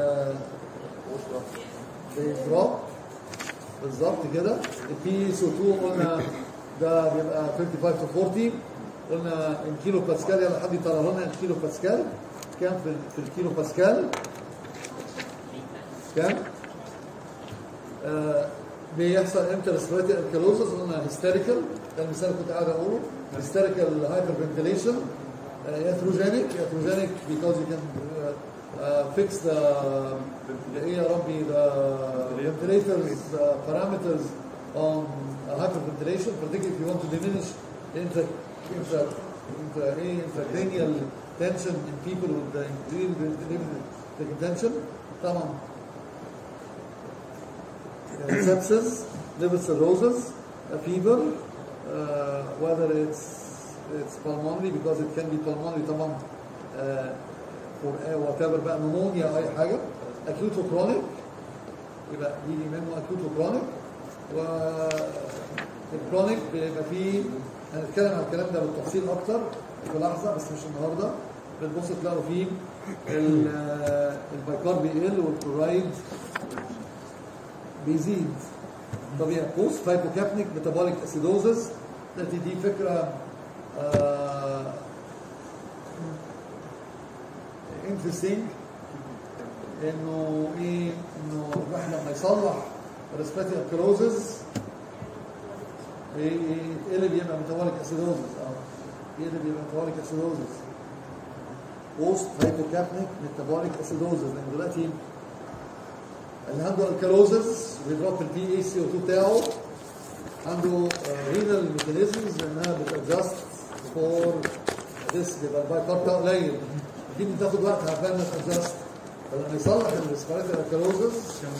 بيضرب بالظبط كده ال PaCO2 قلنا ده بيبقى 25 to 40 قلنا الكيلو باسكال يلا حد يطلع لنا الكيلو باسكال كام في في الكيلو باسكال كام؟ آه بيحصل امتى ريسبيراتي الكالوزس قلنا هيستيريكال ده المثال اللي كنت قاعد اقوله هيستيريكال هايبر فنتيليشن ياثروجينيك ياثروجينيك because you can uh, uh, fix the the ايه يا ربي the ventilators the parameters on uh, hyperventilation particularly if you want to diminish the intra intra intra ايه intracranial tension in people with the real tension طبعا sepsis, liver cirrhosis, a fever, uh, whether it's it's pulmonary because it can be pulmonary طبعا uh, for uh, whatever بقى pneumonia أو أي حاجة acute و chronic يبقى يجي منه acute و chronic و الكرونيك بيبقى فيه هنتكلم عن الكلام ده بالتفصيل أكتر في لحظة بس مش النهارده بتبص تلاقوا فيه ال- البيكار بيقل والكلورايد بيزيد طبيعي بوست هايبوكابنيك ميتابوليك اسيدوزس التي دي فكره انترستنج انه ايه انه الواحد لما يصلح ريسبيتي الكلوزز يتقلب يبقى ميتابوليك اسيدوزس اه يقلب يبقى ميتابوليك اسيدوزس بوست هايبوكابنيك ميتابوليك اسيدوزس لان دلوقتي اللي عنده الكالوزز بيضرب البي اي سي او 2 بتاعه عنده رينال ميكانيزمز انها بتادجست فور ذس يبقى الباي بتاعه قليل اكيد بتاخد وقت عشان ما تادجست فلما يصلح الريسبيراتوري الكالوزز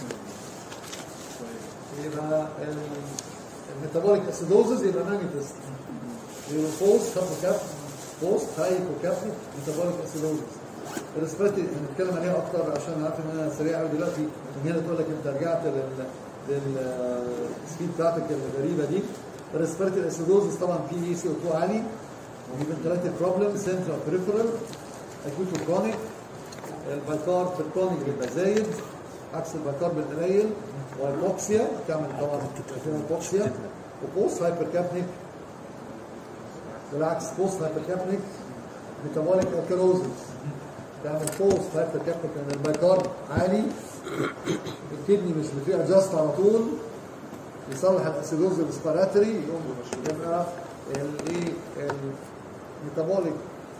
يبقى الميتابوليك اسيدوزز يبقى مانيفست يبقى بوست هايبوكاب بوست هايبوكابنيك ميتابوليك اسيدوزز الريسبيراتوري هنتكلم عليها اكتر عشان عارف ان انا سريع قوي دلوقتي من هنا تقول لك انت رجعت لل للسبيد بتاعتك الغريبه دي الريسبيراتوري اسيدوزز طبعا في اي سي او 2 عالي وفنتلاتيف بروبلم سنترال بريفرال اكيوت كرونيك البايكار في الكرونيك بيبقى زايد عكس البايكار بالقليل والبوكسيا تعمل طبعا البوكسيا وبوست هايبر كابنيك بالعكس بوست هايبر كابنيك ميتابوليك الكالوزز تعمل بوست هايبر كابنيك لان البايكار عالي الكدني مش بتبقى جاست على طول يصلح الاسيدوز الريسبيراتوري يقوم يبقى الايه الميتابوليك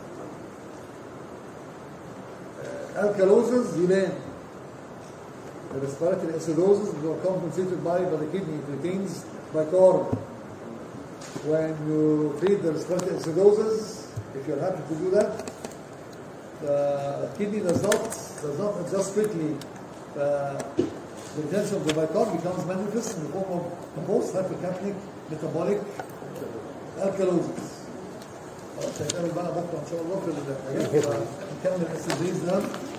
الكالوزز يبان the respiratory acidosis are compensated by, by the kidney. It retains bicarb. When you treat the respiratory acidosis, if you're happy to do that, the kidney does not does not adjust quickly. The, the retention of the bicarb becomes manifest in the form of post hypercapnic metabolic alkalosis. خلاص هنتقابل بقى بكره ان شاء الله في الحاجات نكمل الاسيديز ده